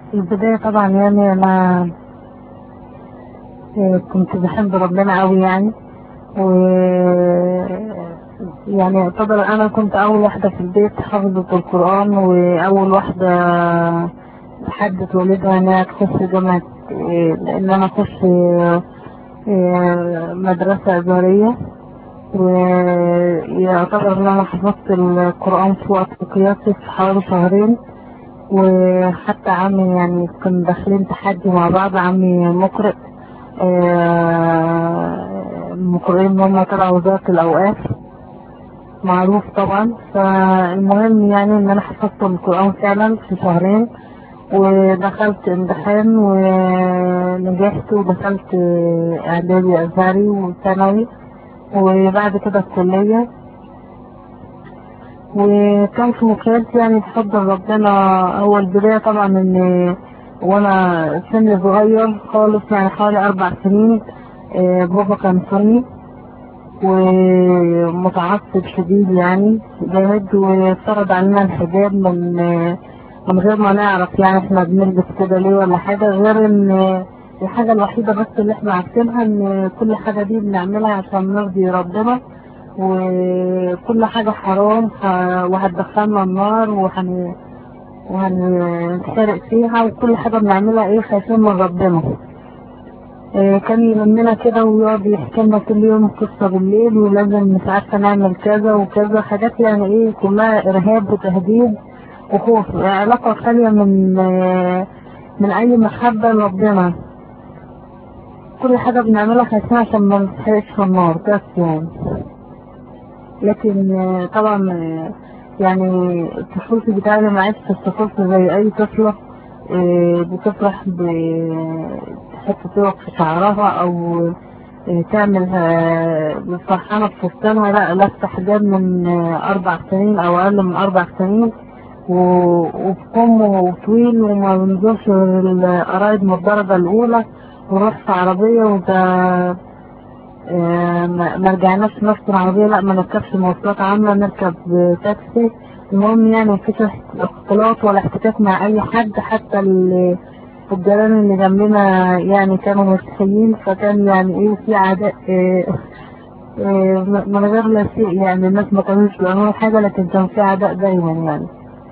البداية طبعا يعني أنا آه، كنت بحب ربنا أوي يعني و يعني يعتبر أنا كنت أول واحدة في البيت حافظة القرآن وأول واحدة حدت والدها إنها تخش جامعة آه، إن أنا أخش آه، آه، مدرسة إدارية ويعتبر إن أنا حفظت القرآن في وقت قياسي في حوالي شهرين وحتى عمي يعني كنا داخلين تحدي مع بعض عمي مقرئ آه، مقرئين هم تبع وزارة الأوقاف معروف طبعا فالمهم يعني ان انا حفظت القرآن فعلا في شهرين ودخلت امتحان ونجحت ودخلت اعدادي ازهري وثانوي وبعد كده الكلية وكان في مكانتي يعني بفضل ربنا هو البداية طبعا ان وانا سن صغير خالص يعني حوالي اربع سنين آه، بابا كان سني ومتعصب شديد يعني جامد وفرض علينا الحجاب من من غير ما نعرف يعني احنا بنلبس كده ليه ولا حاجة غير ان الحاجة الوحيدة بس اللي احنا عارفينها ان كل حاجة دي بنعملها عشان نرضي ربنا وكل حاجة حرام ه- وهتدخلنا النار وهن وهنتحرق فيها وكل حاجة بنعملها ايه خايفين من ربنا آه، كان يلمنا كده ويقعد يحكي لنا كل يوم قصة بالليل ولازم مش عارفة نعمل كذا وكذا حاجات يعني ايه كلها ارهاب وتهديد وخوف علاقة خالية من آه، من اي محبة لربنا كل حاجة بنعملها خايفين عشان ما نتحرقش في النار بس يعني لكن آه، طبعا آه، يعني طفولتي بتاعتي ما عشتش طفولتي زي اي طفلة آه، بتفرح بتحط طرق في شعرها او آه، تعمل آه، فرحانة في فستانها لا لابسة حجاب من آه، اربع سنين او اقل من اربع سنين و- وبكم طويل وما بنزورش غير القرايب من الدرجة الاولى ونروح في عربية وده آه، ما ما رجعناش نفس العربية لا ما نركبش مواصلات عامة نركب تاكسي المهم يعني مفيش اختلاط ولا احتكاك مع أي حد حتى ال- الجيران اللي جنبنا يعني كانوا مسيحيين فكان يعني ايه في عداء آه، آه، من غير لا شيء يعني الناس ما كانوش بيعملوا حاجة لكن كان في عداء دايما يعني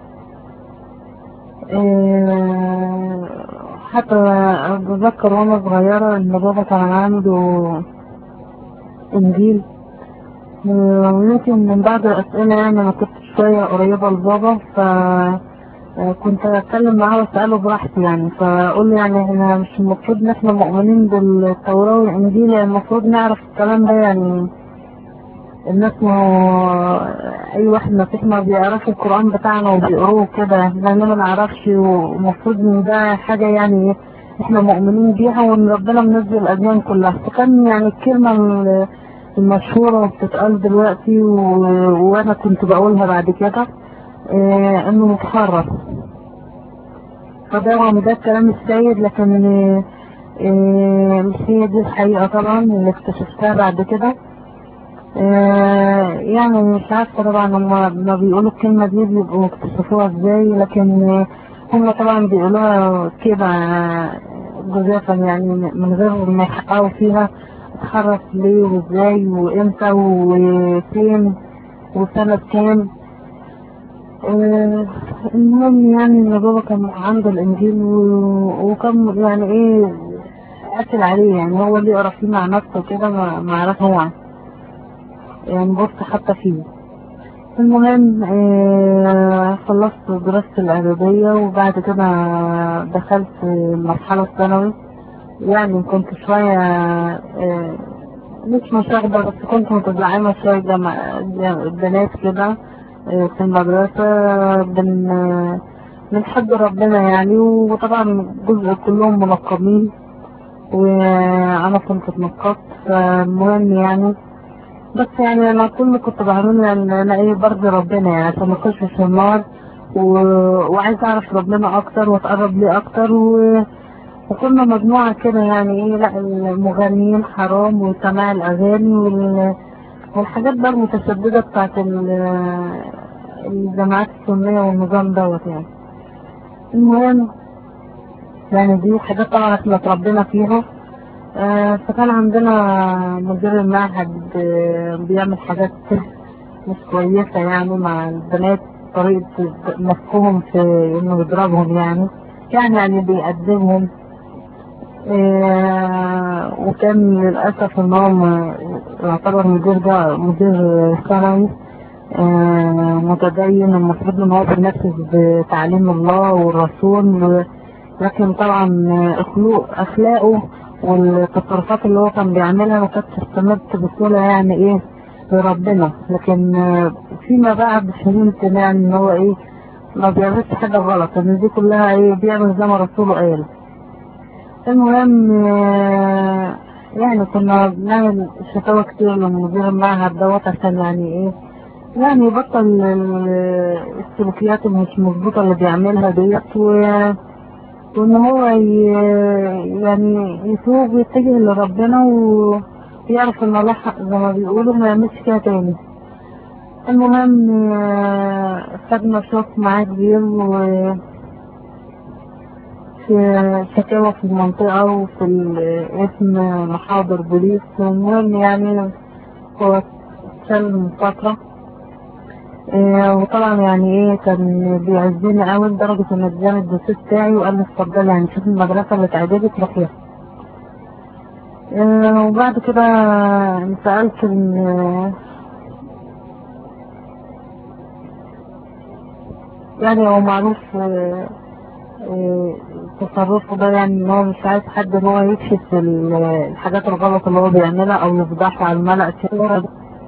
آه، حتى أتذكر وأنا صغيرة إن بابا كان عنده إنجيل ويمكن من بعد الأسئلة يعني أنا كنت شوية قريبة لبابا ف كنت أتكلم معاه وأسأله براحتي يعني فأقول له يعني إحنا مش المفروض إن إحنا مؤمنين بالتوراة والإنجيل يعني المفروض نعرف الكلام ده يعني الناس ما أي واحد مسيح ما بيعرفش القرآن بتاعنا وبيقروه كده لأن ما نعرفش ومفروض إن ده حاجة يعني إحنا مؤمنين بيها وإن ربنا منزل الأديان كلها فكان يعني الكلمة ال- المشهورة وبتتقال دلوقتي و- وأنا كنت بقولها بعد كده آه، إنه متحرر فده ده الكلام السيد لكن آه، آه، مش هي دي الحقيقة طبعا اللي اكتشفتها بعد كده آه، يعني مش عارفة طبعا هما ما بيقولوا الكلمة دي بيبقوا اكتشفوها ازاي لكن آه، هما طبعا بيقولوها كده آه، جزافا يعني من غير ما يحققوا فيها اتحرك ليه وازاي وامتى وفين وسنة كام آه، المهم يعني ان بابا كان عنده الانجيل و- وكان يعني ايه قافل عليه يعني هو اللي يقرا فيه مع نفسه كده ما ما عرف هو يعني بص حتى فيه المهم آه، خلصت دراستي الإعدادية وبعد كده دخلت المرحلة الثانوي يعني كنت شوية آه، مش مشاغبة بس كنت متزعمة شوية جمع بنات كده آه، في المدرسة بن آه، بنحب ربنا يعني وطبعا جزء كلهم منقبين وأنا كنت اتنقبت فالمهم يعني بس يعني انا كل اللي كنت بعمله ان انا ايه برضي ربنا يعني عشان ما اخشش في النار و... وعايز اعرف ربنا اكتر واتقرب ليه اكتر و... وكنا مجموعة كده يعني ايه لا المغنيين حرام وسماع الاغاني وال... والحاجات بقى المتشددة بتاعت ال... الجماعات السنية والنظام دوت يعني المهم يعني دي حاجات طبعا احنا اتربينا فيها آه، فكان عندنا مدير المعهد آه، بيعمل حاجات مش كويسة يعني مع البنات طريقة مسكهم في انه يضربهم يعني كان يعني بيأدبهم آه، وكان للأسف ان هو م- يعتبر مدير ده مدير ثانوي آه، متدين المفروض ان هو بينفذ تعليم الله والرسول و- لكن طبعا اخلاق اخلاقه والتصرفات اللي هو كان بيعملها ما كانتش استمرت بسهولة يعني ايه لربنا لكن آه، فيما بعد فهمت يعني ان هو ايه ما بيعملش حاجة غلط ان دي كلها ايه بيعمل زي ما رسوله قال المهم آه، يعني كنا بنعمل شكاوى كتير لمدير المعهد دوت عشان يعني ايه يعني يبطل ال- السلوكيات اللي مش مظبوطة اللي بيعملها ديت و- وان هو ي- يعني يتوب ويتجه لربنا ويعرف ان الله حق زي ما بيقولوا ما يعملش كده تاني المهم آه، خدنا شوط معاه كبير و في شكاوى في المنطقة وفي الاسم محاضر بوليس المهم يعني هو اتشال من فترة إيه وطبعا يعني ايه كان بيعزني قوي لدرجة ان اداني الدوسيه بتاعي وقال لي اتفضلي يعني شوف المدرسة اللي تعجبك روحيها إيه وبعد كده سألت ان يعني هو معروف إيه إيه تصرفه ده يعني ان هو مش عايز حد ان هو يكشف ال- الحاجات الغلط اللي هو بيعملها او يفضحها على الملأ كده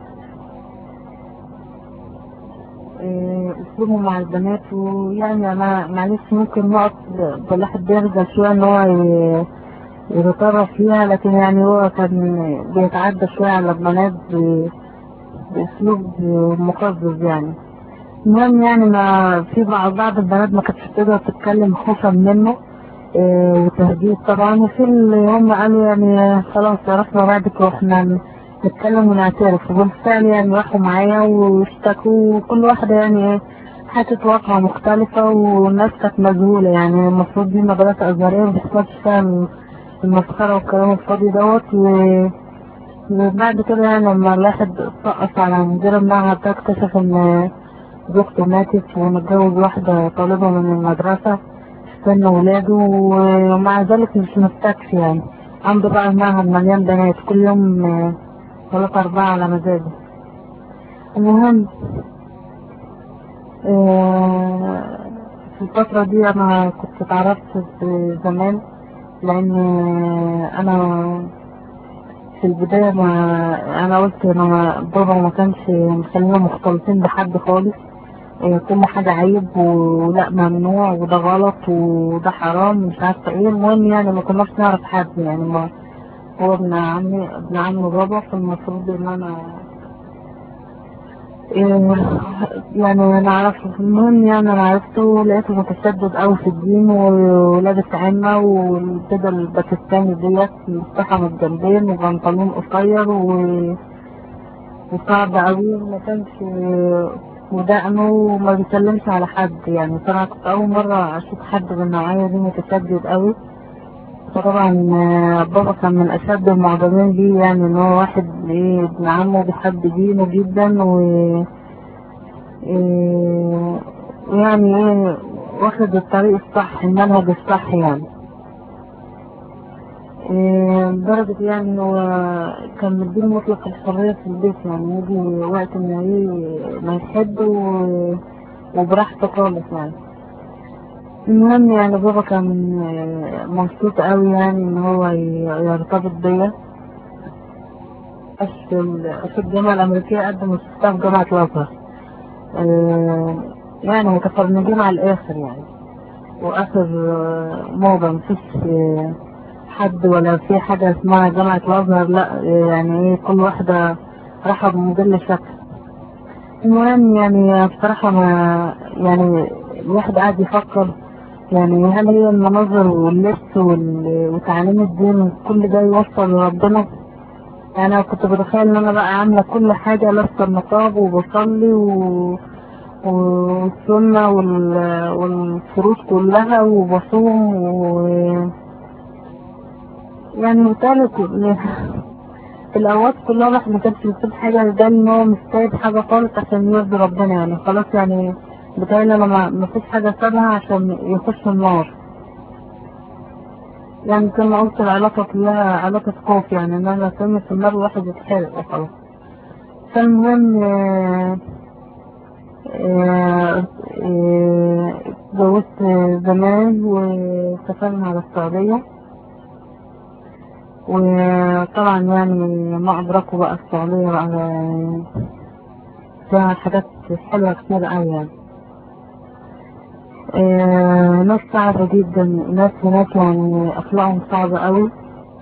إيه، اسلوبه مع البنات ويعني انا معلش ممكن نقط الواحد بيرجع شوية ان هو ي- يتطرف فيها لكن يعني هو كان بيتعدى شوية على البنات ب- باسلوب مقزز يعني المهم يعني ما في بعض بعض البنات ما كانتش بتقدر تتكلم خوفا منه إيه، وتهديد طبعا وفي اللي هم قالوا يعني خلاص عرفنا بعدك واحنا نتكلم ونعترف وبالفعل يعني راحوا معايا واشتكوا وكل واحدة يعني ايه حكت واقعة مختلفة والناس كانت مذهولة يعني المفروض دي مدرسة أزهرية ما بتحصلش فيها المسخرة والكلام الفاضي دوت و- وبعد كده يعني لما الواحد سقط على مدير المعهد ده اكتشف ان زوجته ماتت ومتجوز واحدة طالبة من المدرسة استنى ولاده ومع ذلك مش مستكفي يعني عنده بقى المعهد مليان بنات كل يوم آه، ثلاثة أربعة على مزاجه المهم آه، في الفترة دي أنا كنت اتعرفت زمان لأن آه، أنا في البداية ما أنا قلت أنا بابا ما كانش مخلينا مختلطين بحد خالص إيه، كل حاجة عيب ولا ممنوع وده غلط وده حرام مش عارفة ايه المهم يعني ما كناش نعرف حد يعني ما هو ابن عمي ابن عم بابا فالمفروض ان انا إيه، يعني انا اعرفه المهم يعني انا عرفته لقيته متشدد قوي في الدين ولابس عمة والكده الباكستاني ديت مفتاحة من الجنبين وبنطلون قصير و وصعب قوي ما كانش ودقنه وما بيسلمش على حد يعني فانا كنت اول مرة اشوف حد بالنوعية دي متشدد قوي فطبعا آه، بابا كان من اشد المعجبين بيه يعني ان هو واحد ايه ابن عمه بيحب دينه جدا و إيه، ويعني ايه واخد الطريق الصح المنهج الصح يعني إيه، لدرجة يعني انه كان مديني مطلق الحرية في البيت يعني يجي وقت ما ي- ما يحب و- وبراحته خالص يعني المهم يعني بابا كان آه، مبسوط قوي يعني ان هو ي- يرتبط بيا بس ال- في الجامعة الأمريكية قدم استاذ في جامعة الأزهر آه، يعني متفرنجين على الآخر يعني وآخر آه، موضة مفيش آه، حد ولا في حاجة اسمها جامعة الأزهر لا آه، يعني ايه كل واحدة راحة بموديل شكل المهم يعني بصراحة ما يعني الواحد قاعد يفكر يعني هل هي المناظر واللبس وال- وتعليم الدين كل ده يوصل لربنا يعني انا كنت بتخيل ان انا بقى عاملة كل حاجة لابسة النقاب وبصلي و... والسنة وال- والفروض كلها وبصوم و يعني متهيألي كل- الأوقات كلها الواحد ما كانش بيسيب حاجة ده إن هو مش سايب حاجة خالص عشان يرضي ربنا يعني خلاص يعني بتهيألي أنا ما ما فيش حاجة سابها عشان يخش النار يعني كما قلت العلاقة كلها علاقة خوف يعني إن أنا أسمي في النار الواحد يتحرق وخلاص فالمهم آه، آه، آه، اتجوزت زمان وسافرنا على السعودية وطبعا يعني ما أدركوا بقى السعودية بقى فيها حاجات حلوة كتير أوي يعني آه، ناس صعبة جدا ناس هناك يعني أخلاقهم صعبة أوي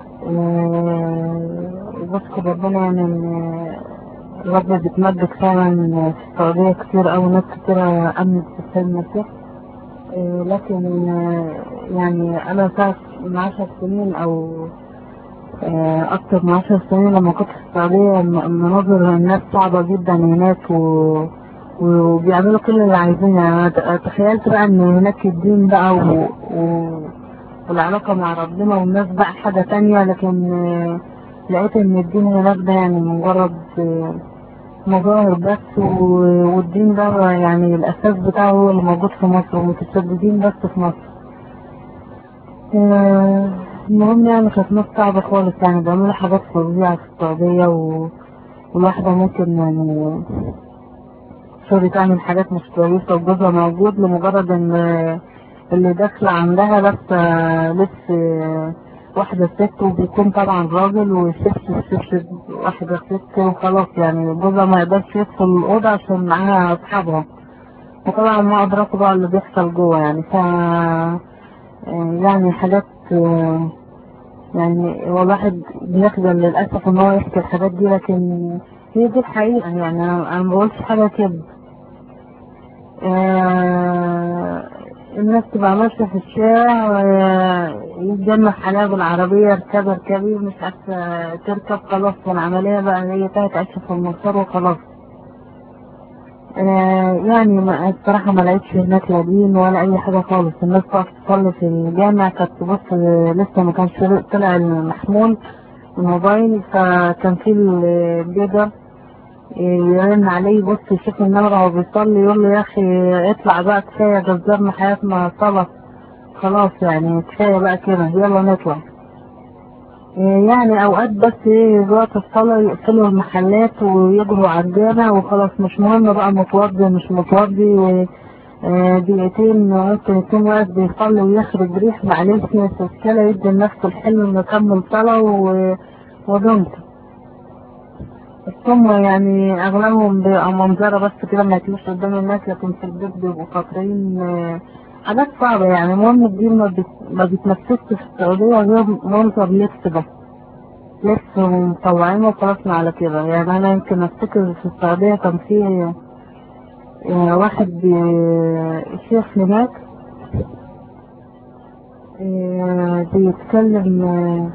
آه، وبشكر ربنا يعني إن الرب بيتمجد فعلا في السعودية كتير أوي ناس كتير أمنت في السلم المسيح آه، لكن آه، يعني أنا ساعة من عشر سنين أو آه، أكتر من عشر سنين لما كنت في السعودية م- مناظر الناس صعبة جدا هناك و... وبيعملوا كل اللي عايزينه يعني أنا ت- تخيلت بقى إن هناك الدين بقى و... و... والعلاقة مع ربنا والناس بقى حاجة تانية لكن آه، لقيت إن الدين هناك ده يعني مجرد آه، مظاهر بس و- والدين ده يعني الأساس بتاعه هو اللي موجود في مصر ومتشددين بس في مصر آه، المهم يعني كانت ناس صعبة خالص يعني بيعملوا حاجات فظيعة في السعودية و... والواحدة ممكن يعني سوري تعمل حاجات مش كويسة وجوزها موجود لمجرد ان اللي داخلة عندها لابسة لبس واحدة ست وبيكون طبعا راجل وست ست واحدة ست وخلاص يعني جوزها ما يقدرش يدخل الأوضة عشان معاها أصحابها وطبعا ما أدركوا بقى اللي بيحصل جوه يعني ف يعني حاجات آه، يعني هو الواحد بيخجل للأسف إن هو يحكي الحاجات دي لكن هي دي الحقيقة يعني أنا أنا ما بقولش حاجة كده آه، الناس تبقى ماشية في الشارع آه، يتجمع عليها بالعربية اركب اركبي مش عارفة تركب خلاص والعملية بقى هي تلات عشر في المسار وخلاص آه، يعني ما الصراحة ما لقيتش هناك لا دين ولا أي حاجة خالص الناس تقف تصلي في الجامع كانت تبص آه، لسه ما كانش طلع المحمول الموبايل فكان في الجدر يرن عليه يبص يشوف النمرة وهو بيصلي يقول له يا أخي اطلع بقى كفاية جزرنا حياتنا صلاة خلاص يعني كفاية بقى كده يلا نطلع إيه يعني أوقات بس إيه وقت الصلاة يقفلوا المحلات ويجروا على الجامع وخلاص مش مهم بقى متوضي مش متوضي و- آه، دقيقتين ممكن يكون واقف بيصلي ويخرج ريح معلش مش مشكلة يدي لنفسه الحلم إنه يكمل صلاة و- ودمت ثم يعني اغلبهم بيبقى منظرة بس كده ما ياكلوش قدام الناس لكن في البيت بيبقوا فاكرين آه، حاجات صعبة يعني المهم الدين ما بيت- ما بيتنفذش في السعودية غير منظر لبس بس لبس ومطوعينه وخلصنا على كده يعني انا يمكن افتكر في السعودية كان في آه، واحد بي- شيخ هناك آه، بيتكلم آه،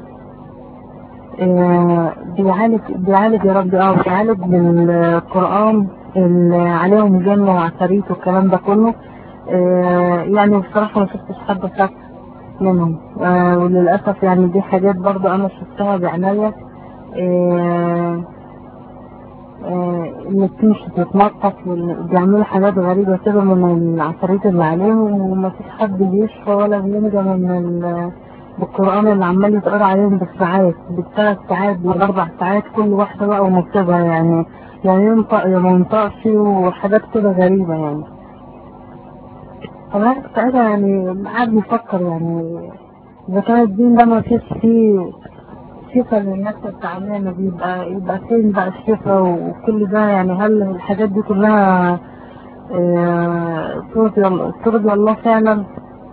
آه، بيعالج بيعالج يا رب اه بيعالج بالقرآن اللي عليهم جنة وعفاريت والكلام ده كله آه، يعني بصراحة ما شفتش حد خاف منهم آه، وللأسف يعني دي حاجات برضو أنا شفتها بعناية آه، آه، اللي بتمشي تتنطط واللي بيعملوا حاجات غريبة كده من العفاريت اللي عليهم ومفيش حد بيشفى ولا بينجى من ال- بالقرآن اللي عمال يتقرا عليهم بالساعات بالثلاث ساعات بالأربع ساعات كل واحدة بقى ومكتبها يعني يعني ينطق يا ما ينطقش وحاجات كده غريبة يعني فالواحد ساعتها يعني قاعد بيفكر يعني إذا كان الدين ده ما فيش فيه شفا للناس التعبانة بيبقى يبقى فين بقى الشفا وكل ده يعني هل الحاجات دي كلها آه، ترضي الله ترضي الله فعلا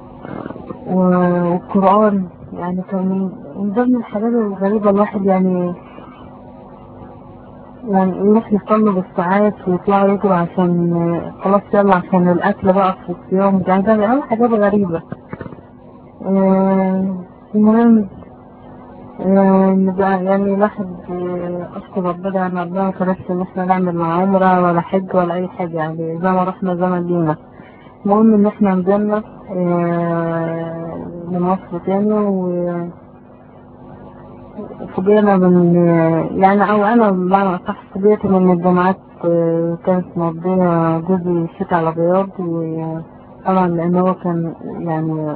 و- والقرآن يعني كان من- من ضمن الحاجات الغريبة الواحد يعني يعني يروح يصلي بالساعات ويطلع يجري عشان آه، خلاص يلا عشان الأكل بقى في الصيام يعني ده بيعمل حاجات غريبة آه، المهم آه، نبقى يعني الواحد آه، أشكر ربنا يعني ربنا ما كانش إن إحنا نعمل لا عمرة ولا حج ولا أي حاجة يعني زي ما رحنا زي ما جينا المهم إن إحنا نزلنا آه، من مصر تاني و فوجئنا من يعني أو أنا بمعنى أصح فوجئت من الجامعات آه، كانت مقضية جزء الشتاء على الرياض وطبعا لأن هو كان يعني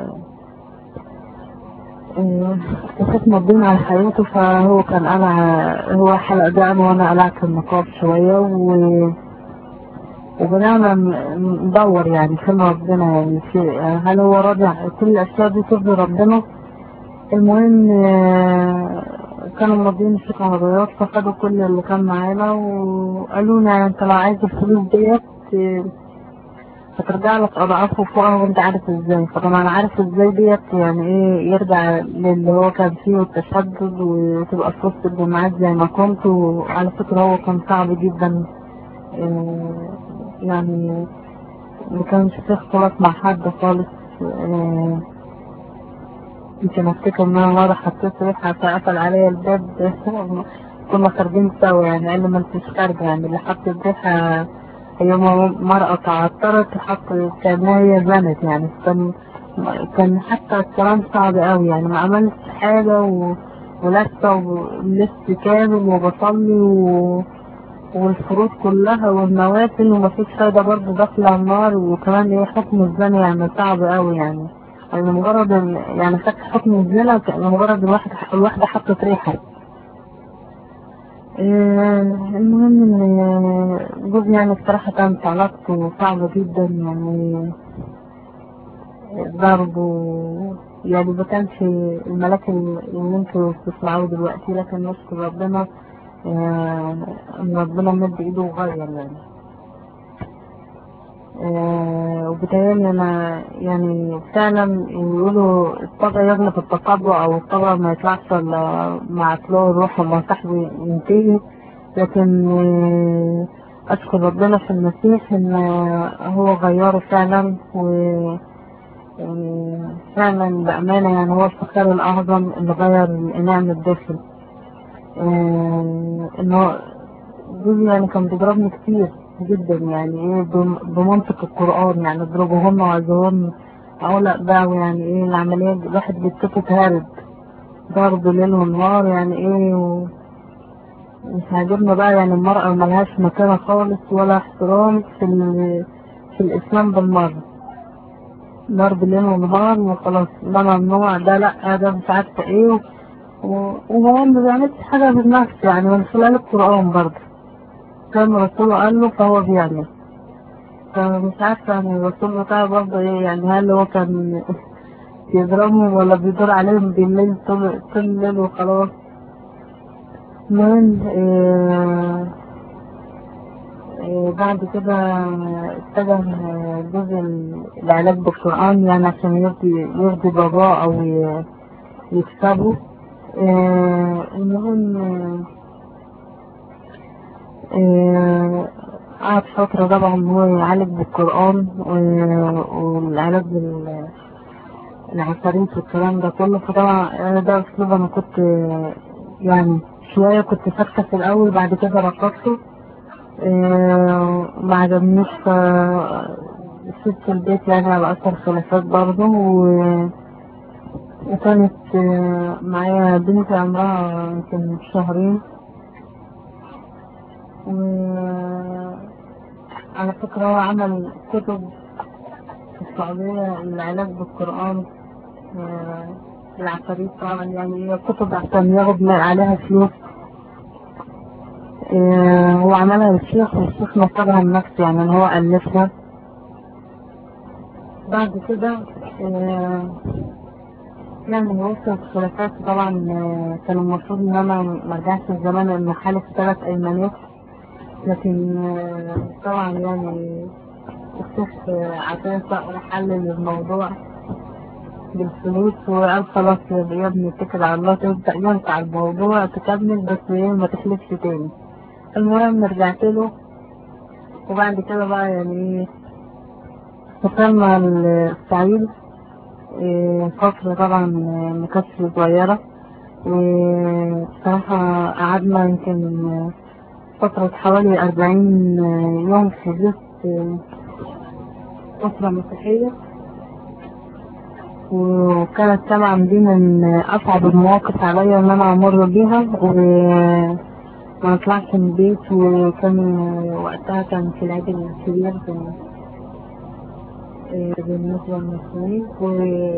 آه، كانت مقضيين على حياته فهو كان قلع هو حلق دقن وأنا قلعت النقاب شوية و وبدأنا ن- ندور يعني فين ربنا يعني في هل هو راجع كل الأشياء دي ترضي ربنا المهم آه، كانوا ماضيين في عربيات فخدوا كل اللي كان معانا وقالوا لنا انت لو عايز الفلوس ديت آه، هترجع لك اضعاف وفوقها وانت عارف ازاي فطبعا انا عارف ازاي ديت يعني ايه يرجع للي هو كان فيه التشدد وتبقى في وسط الجماعات زي ما كنت وعلى فكرة هو كان صعب جدا آه، يعني ما كانش فيه اختلاط مع حد خالص آه، يمكن افتكر ان انا مرة حطيت ريحة فقفل عليا الباب كنا خارجين سوا يعني قال لي ما انتش خارجة يعني اللي حط الريحة هي م- مرأة تعطرت حط كأنها هي زنت يعني كان كان حتى الكلام صعب قوي يعني ما عملتش حاجة و... ولسه ولسه كامل وبصلي و... والفروض كلها والنوافل ومفيش فايدة برضه داخلة النار وكمان ايه حكم الزنا يعني صعب قوي يعني يعني مجرد ال... يعني خدت حكم الزنا ك- مجرد الواحد الواحدة حطت ريحة آه، المهم ان جوزي يعني بصراحة كانت علاقته صعبة جدا يعني ضرب و- يعني ما كانش الملاك اللي انتوا بتسمعوه دلوقتي لكن نشكر ربنا آه، ان ربنا مد ايده وغير يعني آه، وبتهيألي انا يعني فعلا يقولوا الطبع يغلب التطبع او الطبع ما يطلعش الا مع طلوع الروح وما صاحبه ينتهي لكن آه، اشكر ربنا في المسيح ان آه، هو غيره فعلا و يعني فعلا بأمانة يعني هو الفخار الأعظم اللي غير الإنعام الداخل آه، إن هو جوزي يعني كان بيضربني كتير جدا يعني ايه بم- بمنطق القرآن يعني اضربوهن وعزوهن أقول بقى يعني ايه العملية الواحد بيتكتت هارد ضرب ليل ونهار يعني ايه و... مش عاجبنا بقى يعني المرأة ملهاش مكانة خالص ولا احترام في, ال... في الإسلام بالمرة ضرب ليل ونهار وخلاص ده ممنوع ده لأ ده مش عارفة ايه و... و- وهو ما بيعملش حاجة بالنفس يعني من خلال القرآن برضه كان رسوله قال له فهو بيعمل فمش عارفة يعني الرسول بتاعه برضه ايه يعني هل هو كان بيضربهم ولا بيدور عليهم بالليل طول طول الليل وخلاص المهم إيه إيه بعد كده اتجه جزء العلاج بالقرآن يعني عشان يرضي يرضي باباه أو ي- يكسبه إيه المهم إيه قعد فترة طبعا هو يعالج بالقرآن و- والعلاج بالعفاريت والكلام ده كله فطبعا أنا ده أسلوب أنا كنت يعني شوية كنت ساكتة في الأول بعد كده رفضته آه، ما عجبنيش ف- سبت البيت يعني على أثر خلافات برضه و- وكانت آه، معايا بنت عمرها يمكن شهرين وعلى فكرة هو عمل كتب في السعودية العلاج بالقرآن آه، العفاريت طبعا يعني هي كتب عشان ياخد من عليها فلوس آه، هو عملها للشيخ والشيخ نصبها لنفسه يعني ان هو ألفها بعد كده آه، يعني وصلت خلافات طبعا آه، كان المفروض ان انا مرجعش الزمان ان حالف ثلاث ايمانات لكن آه، طبعا يعني الشيخ آه، عشان صقر حل الموضوع بالفلوس وقال خلاص يا يا ابني اتكل على الله تبدأ ينفع الموضوع تكمل بس ايه ما تحلفش تاني المهم رجعت له وبعد كده بقى يعني ايه وصلنا الصعيد إيه، فترة طبعا آه، ما كانتش صغيرة وبصراحة قعدنا يمكن فترة حوالي أربعين يوم في بيت أسرة مسيحية وكانت طبعا دي من أصعب المواقف عليا إن أنا أمر بيها وما نطلعش من البيت وكان وقتها كان في العيد الكبير بالنسبة للمسلمين و...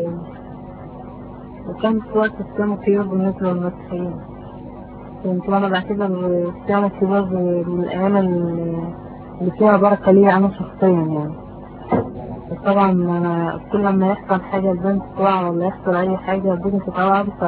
وكان في وقت الصيام الكبير بالنسبة للمسيحيين كنت أنا بعتبر الصيام الكبير من الأيام اللي فيها بركة ليا أنا شخصيا يعني طبعا أنا كل ما يحصل حاجة البنت تقع ولا يحصل أي حاجة البنت تتعب ف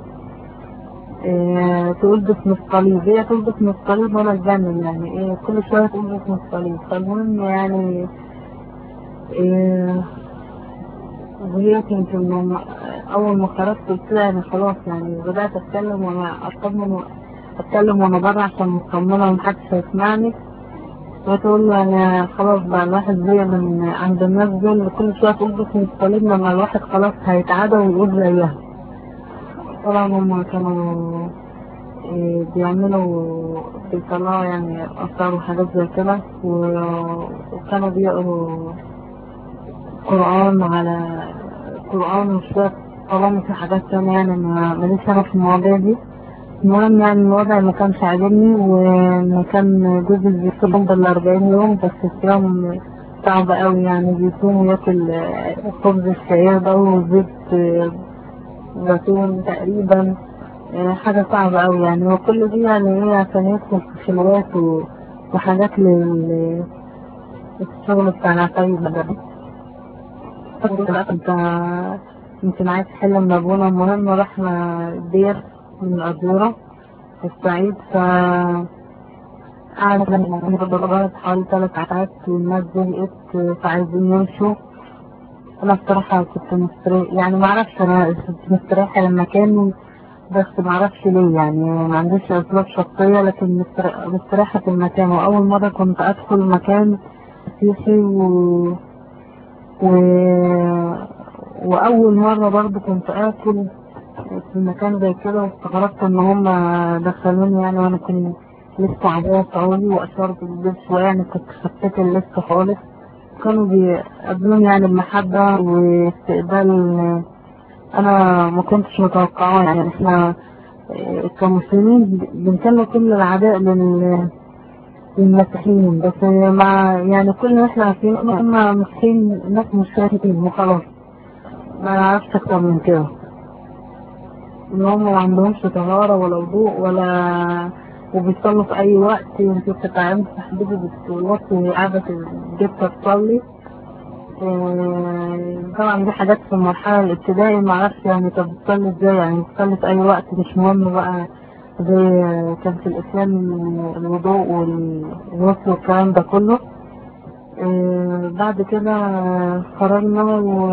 إيه تقول باسم الصليب هي تقول باسم الصليب وأنا أتجنن يعني إيه كل شوية تقول باسم الصليب فالمهم يعني إيه وهي كنت أول ما خرجت قلت لها أنا خلاص يعني بدأت أتكلم وأنا أطمن أتكلم وأنا بره عشان مطمنة ومحدش هيسمعني وتقول له أنا خلاص بقى الواحد زي من عند الناس دول كل شوية تقول باسم الصليب لما الواحد خلاص هيتعادى ويقول زيها طبعا هما كانوا إيه بيعملوا بيطلعوا يعني آثار وحاجات زي كده وكانوا بيقروا قرآن على قرآن وشوية طالما في حاجات تانية يعني ما ماليش أنا في المواضيع دي المهم يعني الوضع ما كانش عاجبني وما كان جوزي بيصوم بالأربعين يوم بس الصيام صعب قوي يعني بيصوم وياكل خبز الشعير ده وزيت زيتون تقريبا حاجة صعبة قوي يعني وكل دي يعني ايه عشان يدخل في خلوات وحاجات للشغل بتاع العفايف ده انت يمكن عايز تحل من ابونا المهم رحنا دير من الأدورة في الصعيد ف قعدت لما حوالي ثلاث ساعات والناس زهقت فعايزين يمشوا أنا بصراحة كنت مستريح يعني معرفش أنا كنت مستريحة لما كان بس معرفش ليه يعني ما عنديش أسباب شخصية لكن مستريحة في المكان وأول مرة كنت أدخل مكان مسيحي و... و... وأول مرة برضه كنت آكل في مكان زي كده واستغربت ان هم دخلوني يعني وانا كنت لسه عادية سعودي واشرت بالبيت شوية يعني كنت خفيت لسه خالص كانوا بيقابلوني يعني بمحبة واستقبال انا ما كنتش متوقعاه يعني احنا كمسلمين بنكمل كل العداء لل للمسيحيين بس مع يعني كل ما احنا عارفين ان هم مسيحيين ناس مشاهدين وخلاص ما نعرفش اكتر من كده ان هم ما عندهمش طهارة ولا وضوء ولا وبيصلوا في اي وقت انت بتتعامل في حدود بتوصي وهي قاعدة في الجبهة تصلي طبعا دي حاجات في المرحلة الابتدائية ما اعرفش يعني طب بتصلي ازاي يعني بتصلي في اي وقت مش مهم بقى زي كان في الاسلام الوضوء والغسل والكلام ده كله بعد كده خرجنا و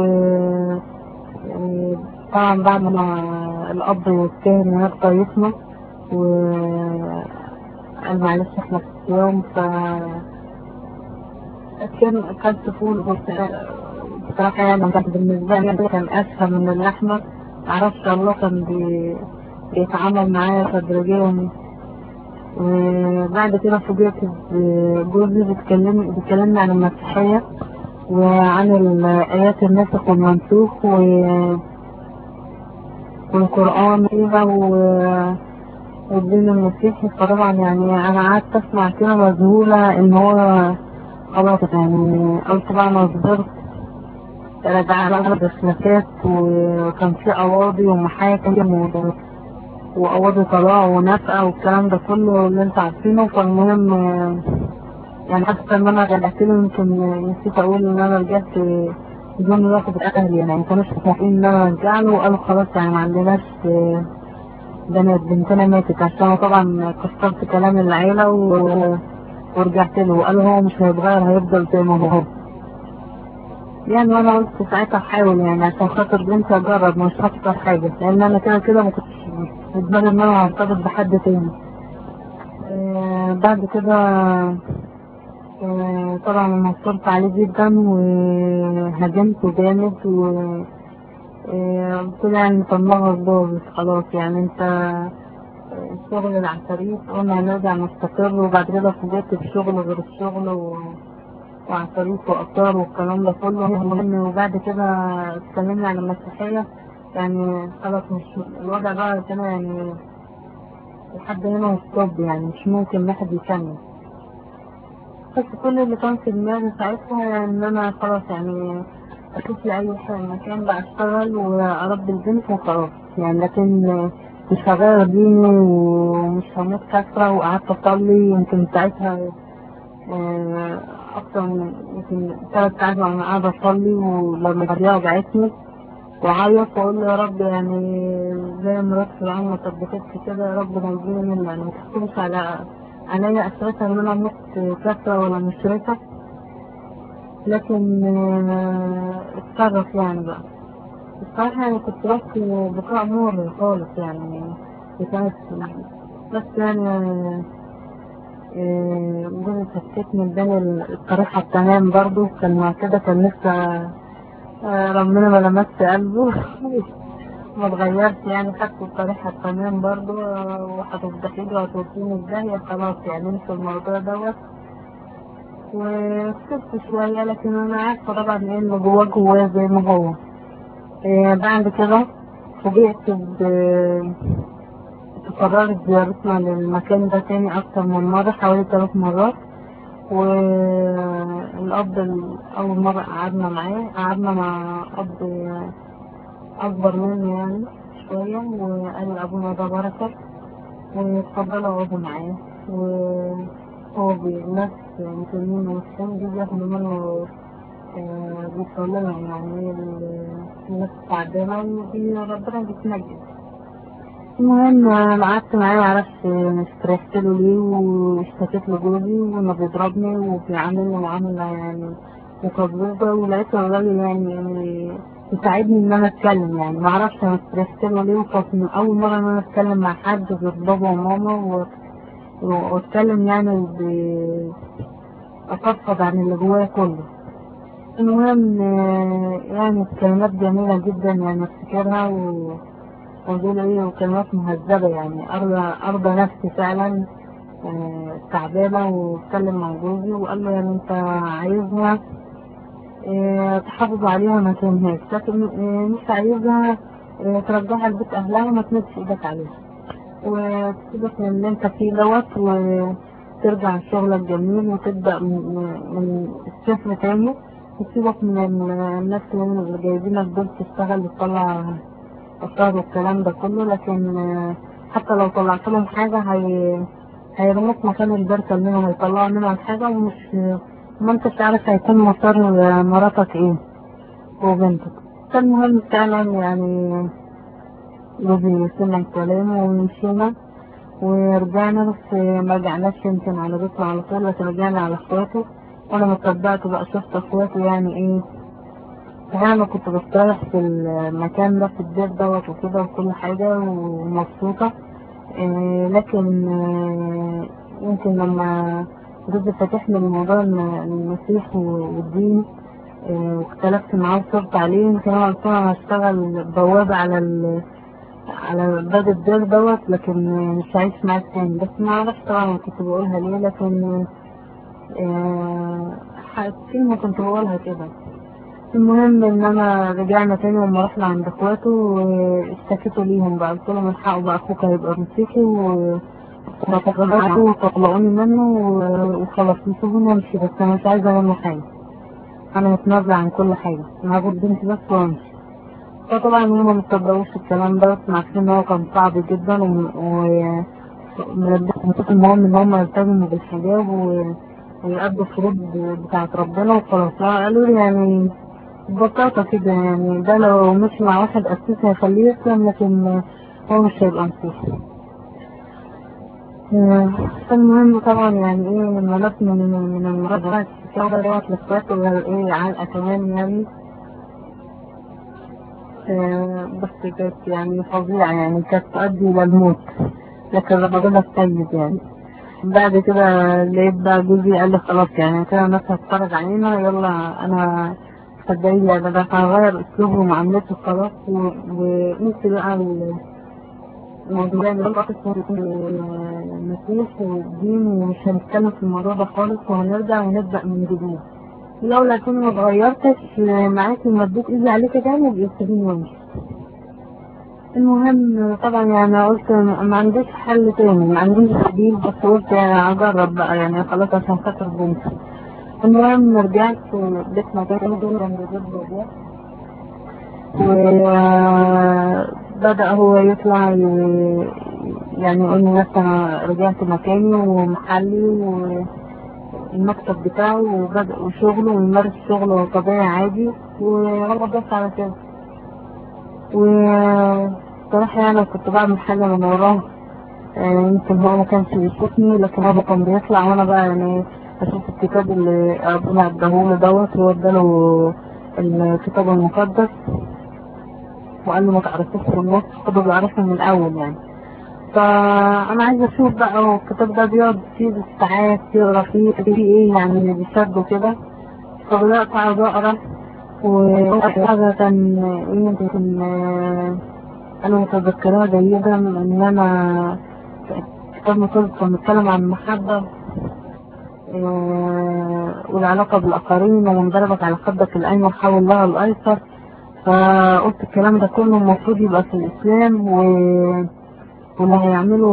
طبعا بعد ما الأب والثاني هناك ضيفنا و قال معلش احنا في اليوم ف كان أكلت فول بصراحة يعني كان بالنسبة لي كان أسهل من اللحمة معرفش الله كان بي... بيتعامل معايا تدريجيا وبعد كده فوجئت جوزي بيتكلم بيتكلمنا عن المسيحية وعن الآيات الناسخ والمنسوخ و والقرآن فيها والدين المسيحي فطبعا يعني أنا قعدت أسمع كده مذهولة إن هو خلاص يعني قلت بقى أنا صبرت رجعنا على الرسمات وكان في قواضي ومحاكم وقواضي طلاق ونفقة والكلام ده كله اللي انت عارفينه فالمهم يعني حتى ان انا رجعت له يمكن نسيت اقول ان انا رجعت بدون واخد اهلي يعني ما كانوش موافقين ان انا ارجع له وقالوا خلاص يعني ما عندناش بنات بنتنا ماتت عشان طبعا كسرت كلام العيلة و... ورجعت له وقالوا هو مش هيتغير هيفضل زي ما هو يعني وانا قلت ساعتها احاول يعني عشان خاطر بنتي اجرب مش هخسر حاجة لان انا كده كده ما كنتش في دماغي ان انا هرتبط بحد تاني آه بعد كده آه طبعا انا صرت عليه جدا وهاجمته جامد و... إيه، قلت له يعني طمعه باظت خلاص يعني انت الشغل العفاريت قلنا هنرجع نستقر وبعد كده فوجئت بشغل غير الشغل و... وعفاريت وآثار والكلام ده كله المهم وبعد كده اتكلمنا عن المسيحية يعني خلاص مش الوضع بقى كان يعني لحد هنا وستوب يعني مش ممكن الواحد يكمل بس كل اللي كان في دماغي ساعتها ان انا خلاص يعني اشوف لي اي حاجة مكان بقى اشتغل واربي البنت وخلاص يعني لكن مش هغير ديني ومش هموت كسرة وقعدت اصلي يمكن ساعتها آه، اكتر من يمكن ثلاث ساعات وانا قاعدة اصلي ولما الرياضة وجعتني وعيط واقول له يا رب يعني زي مرات فرعون ما ثبتتش كده يا رب نجيني منه يعني ما تحكمش على عليا اساسا ان انا اموت كسرة ولا مشركة لكن آه، اتصرف يعني بقى الصراحة يعني كنت بس بقاء نور خالص يعني كانت بس يعني آه، جوزي سكتني اداني الطريقة التمام برضو كان مع كده كان لسه آه، ربنا ما لمس قلبه ما اتغيرش يعني خدت الطريقة التمام برضو آه، وهتفضحيلي وهتوديني ازاي خلاص يعني انسوا الموضوع دوت وسكت شوية لكن انا عارفة طبعا ايه اللي جواه جواه زي ما هو آه، بعد كده فوجئت ب قررت زيارتنا للمكان ده تاني أكتر من مرة حوالي ثلاث مرات والأب ال- أول مرة قعدنا معاه قعدنا مع أب أكبر مني يعني شوية وقال أبونا ده بركة واتفضلوا اقعدوا معاه وهو بي- الناس مسلمين ومسلمين دي بياخدوا منه آه، بيصلوا يعني ال- الناس تعبانة ودي ربنا بيتمجد المهم أنا قعدت معاه معرفش استريحت له ليه واشتكيت لجوزي وانه بيضربني وبيعاملني معاملة يعني مقززة ولقيت الراجل يعني يعني يساعدني ان انا اتكلم يعني معرفش انا استريحت له ليه وكانت من اول مرة ان انا اتكلم مع حد غير بابا وماما و- و- واتكلم يعني ب افضفض عن اللي جوايا كله المهم آه، يعني كلمات جميلة جدا يعني افتكرها و ودول ايه وكلمات مهذبة يعني أرضى أرضى نفسي فعلا آه، تعبانة واتكلم مع جوزي وقال له يعني انت عايزها آه، تحافظ عليها ما تنهاش لكن آه، مش عايزها آه، ترجعها لبيت أهلها وما تمدش إيدك عليها وتسيبك من اللي انت فيه دوت وترجع شغلك جميل وتبدأ من من الصفر تاني وتسيبك من الناس اللي جايبينك دول تشتغل وتطلع أفكار والكلام ده كله لكن آه، حتى لو طلعت لهم حاجة هي هيرموك مكان البركة منهم هيطلعوا منها حاجة ومش ما انتش عارف هيكون مسار مراتك ايه وبنتك فالمهم فعلا يعني جوزي سمع كلامه ومشينا ورجعنا بس ما رجعناش يمكن على بيتنا على طول بس رجعنا على اخواته وانا ما صدقت بقى شفت اخواته يعني ايه انا كنت بستريح في المكان ده في البيت دوت وكده وكل حاجة ومبسوطة إيه لكن آه، يمكن لما جوزي فتح لي الموضوع الم- المسيح والدين إيه واختلفت معاه وصرت عليه يمكن انا قلت له انا هشتغل بوابة على ال على باب الدار دوت لكن مش هعيش معاه تاني بس ما اعرفش طبعا أنا كنت بقولها ليه لكن آه، ح- كلمة كنت بقولها كده المهم ان انا رجعنا تاني لما رحنا عند اخواته واشتكيتوا ليهم بقى قلت لهم الحقوا بقى اخوك هيبقى مسيحي و وتغيروا وطلعوني منه و- وخلاص سيبوني امشي بس انا مش عايزه منه حاجه انا متنازله عن كل حاجه انا هاخد بنتي بس وامشي فطبعا هما مصدقوش الكلام ده بس عارفين ان هو كان صعب جدا و و- من المهم ان هم يلتزموا بالحجاب و... ويأدوا الفروض بتاعت ربنا وخلاص قالوا لي يعني ببساطة كده يعني ده لو مش مع واحد أساسي هيخليه يسلم لكن هو مش هيبقى مسيحي آه، فالمهم طبعا يعني ايه ملف من من المرات كده دوت لفات ولا ايه علقة كمان يعني آه، بس كانت يعني فظيعة يعني كانت تؤدي إلى الموت لكن ربنا الطيب يعني بعد كده لقيت بقى جوزي قال لي خلاص يعني كده الناس هتتفرج علينا يلا انا صدقيني انا بقى هغير اسلوبه ومعاملته خلاص و- ونسي بقى ال- الموضوع اللي هو اسمه المسيح والدين ومش هنتكلم في الموضوع ده خالص وهنرجع ونبدأ من جديد لو لكن ما اتغيرتش معاكي ومديت ايدي عليك تاني بيستفيد وامشي المهم طبعا يعني قلت ما عنديش حل تاني ما عنديش بديل بس قلت اجرب بقى يعني خلاص عشان خاطر بنتي المهم رجعت بيتنا تاني دول جنب بيت بابا وبدأ هو يطلع ي- يعني يقول لي بس انا رجعت مكاني ومحلي والمكتب بتاعه وبدأ وشغله ويمارس شغله طبيعي عادي وغلط بس على كده وصراحة يعني كنت بعمل حاجة من وراه آه، يمكن هو ما كانش بيشوفني لكن هو كان بيطلع وانا بقى يعني اشوف الكتاب اللي ربنا اداهولي دوت هو اداله الكتاب المقدس وقال له ما تعرفوش في النص خده بيعرفه من الاول يعني فانا عايزه اشوف بقى هو الكتاب ده بيقعد فيه بالساعات يقرا فيه فيه ايه يعني اللي بيشده كده فبدات اقعد اقرا واكتر حاجه كان يمكن آه، انا متذكرها جيدا ان انا كتاب مقدس كان بيتكلم عن المحبه آه، والعلاقة بالآخرين ومن ضربك على خدك الأيمن حول لها الأيسر فقلت الكلام ده كله المفروض يبقى في الإسلام و... واللي هيعمله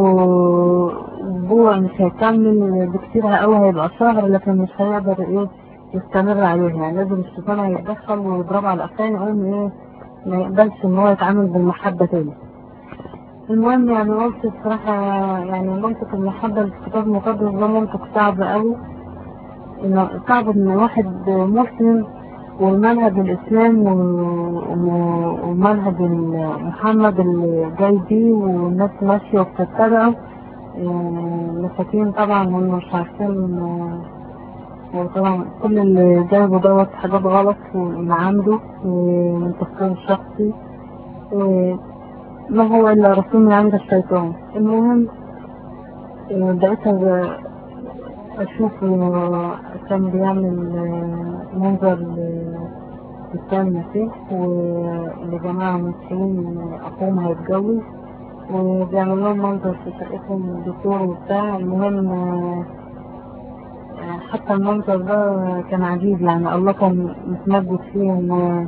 أسبوع مش هيكمل بكتير قوي هيبقى شهر لكن مش هيقدر إيه يستمر عليه يعني لازم الشيطان هيتدخل ويضرب على الأفعال يقوم إيه ما يقبلش إن هو يتعامل بالمحبة تاني المهم يعني قلت بصراحة يعني منطق المحبة اللي في الكتاب المقدس ده منطق صعب قوي إنه صعب إن واحد مسلم والمنهج الإسلام و- و- ومنهج ال- محمد اللي جاي بيه والناس ماشية وبتتبعه آه، مساكين طبعا هم مش عارفين آه، وطبعا كل اللي جايبه دوت حاجات غلط واللي عنده ومن تفكير الشخصي و- ما هو إلا رسول من عند الشيطان المهم آه، بقيت أ- أشوف آه، كان بيعمل آه، منظر لإسلام المسيح ولجماعة مسيحيين أخوهم هيتجوز وبيعمل لهم منظر في شقتهم دكتور وبتاع المهم آه، آه، حتى المنظر ده كان عجيب يعني الله كان متمجد فيه إن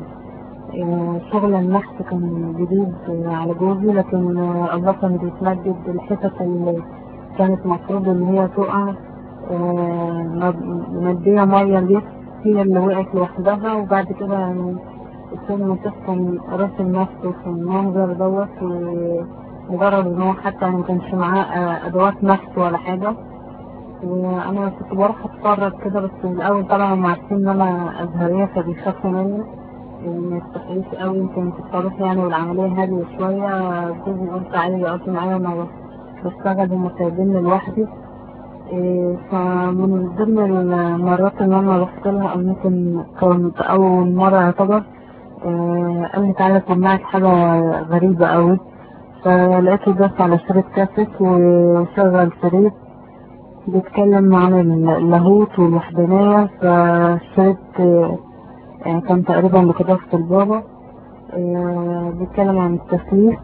آه، شغل النحت كان جديد آه، على جوزي لكن آه، الله كان بيتمجد الحتت اللي كانت مفروض ان هي تقع آه، مد- مدية مية ليه هي اللي وقعت لوحدها وبعد كده يعني الفيلم تحكم راسم نفسه في المنظر دوت ومجرد ان هو حتى ما كانش معاه آه، ادوات نحت ولا حاجة وانا كنت بروح اتفرج كده بس الاول طبعا هم عارفين ان انا ازهرية فبيخافوا مني ما يستحيلش قوي يمكن تتصرف يعني والعملية هادية شوية جوزي قلت تعالي يقف معايا انا بشتغل هم سايبيني لوحدي إيه، فمن ضمن المرات اللي انا رحت لها او ممكن كانت اول مرة يعتبر إيه، قال لي تعالى اسمعك حاجة غريبة قوي فلقيته داس على شريط كاسيت وشغل شريط بيتكلم عن اللاهوت والوحدانية فالشريط إيه، يعني كان تقريبا بقداسة البابا إيه، بيتكلم عن التثليث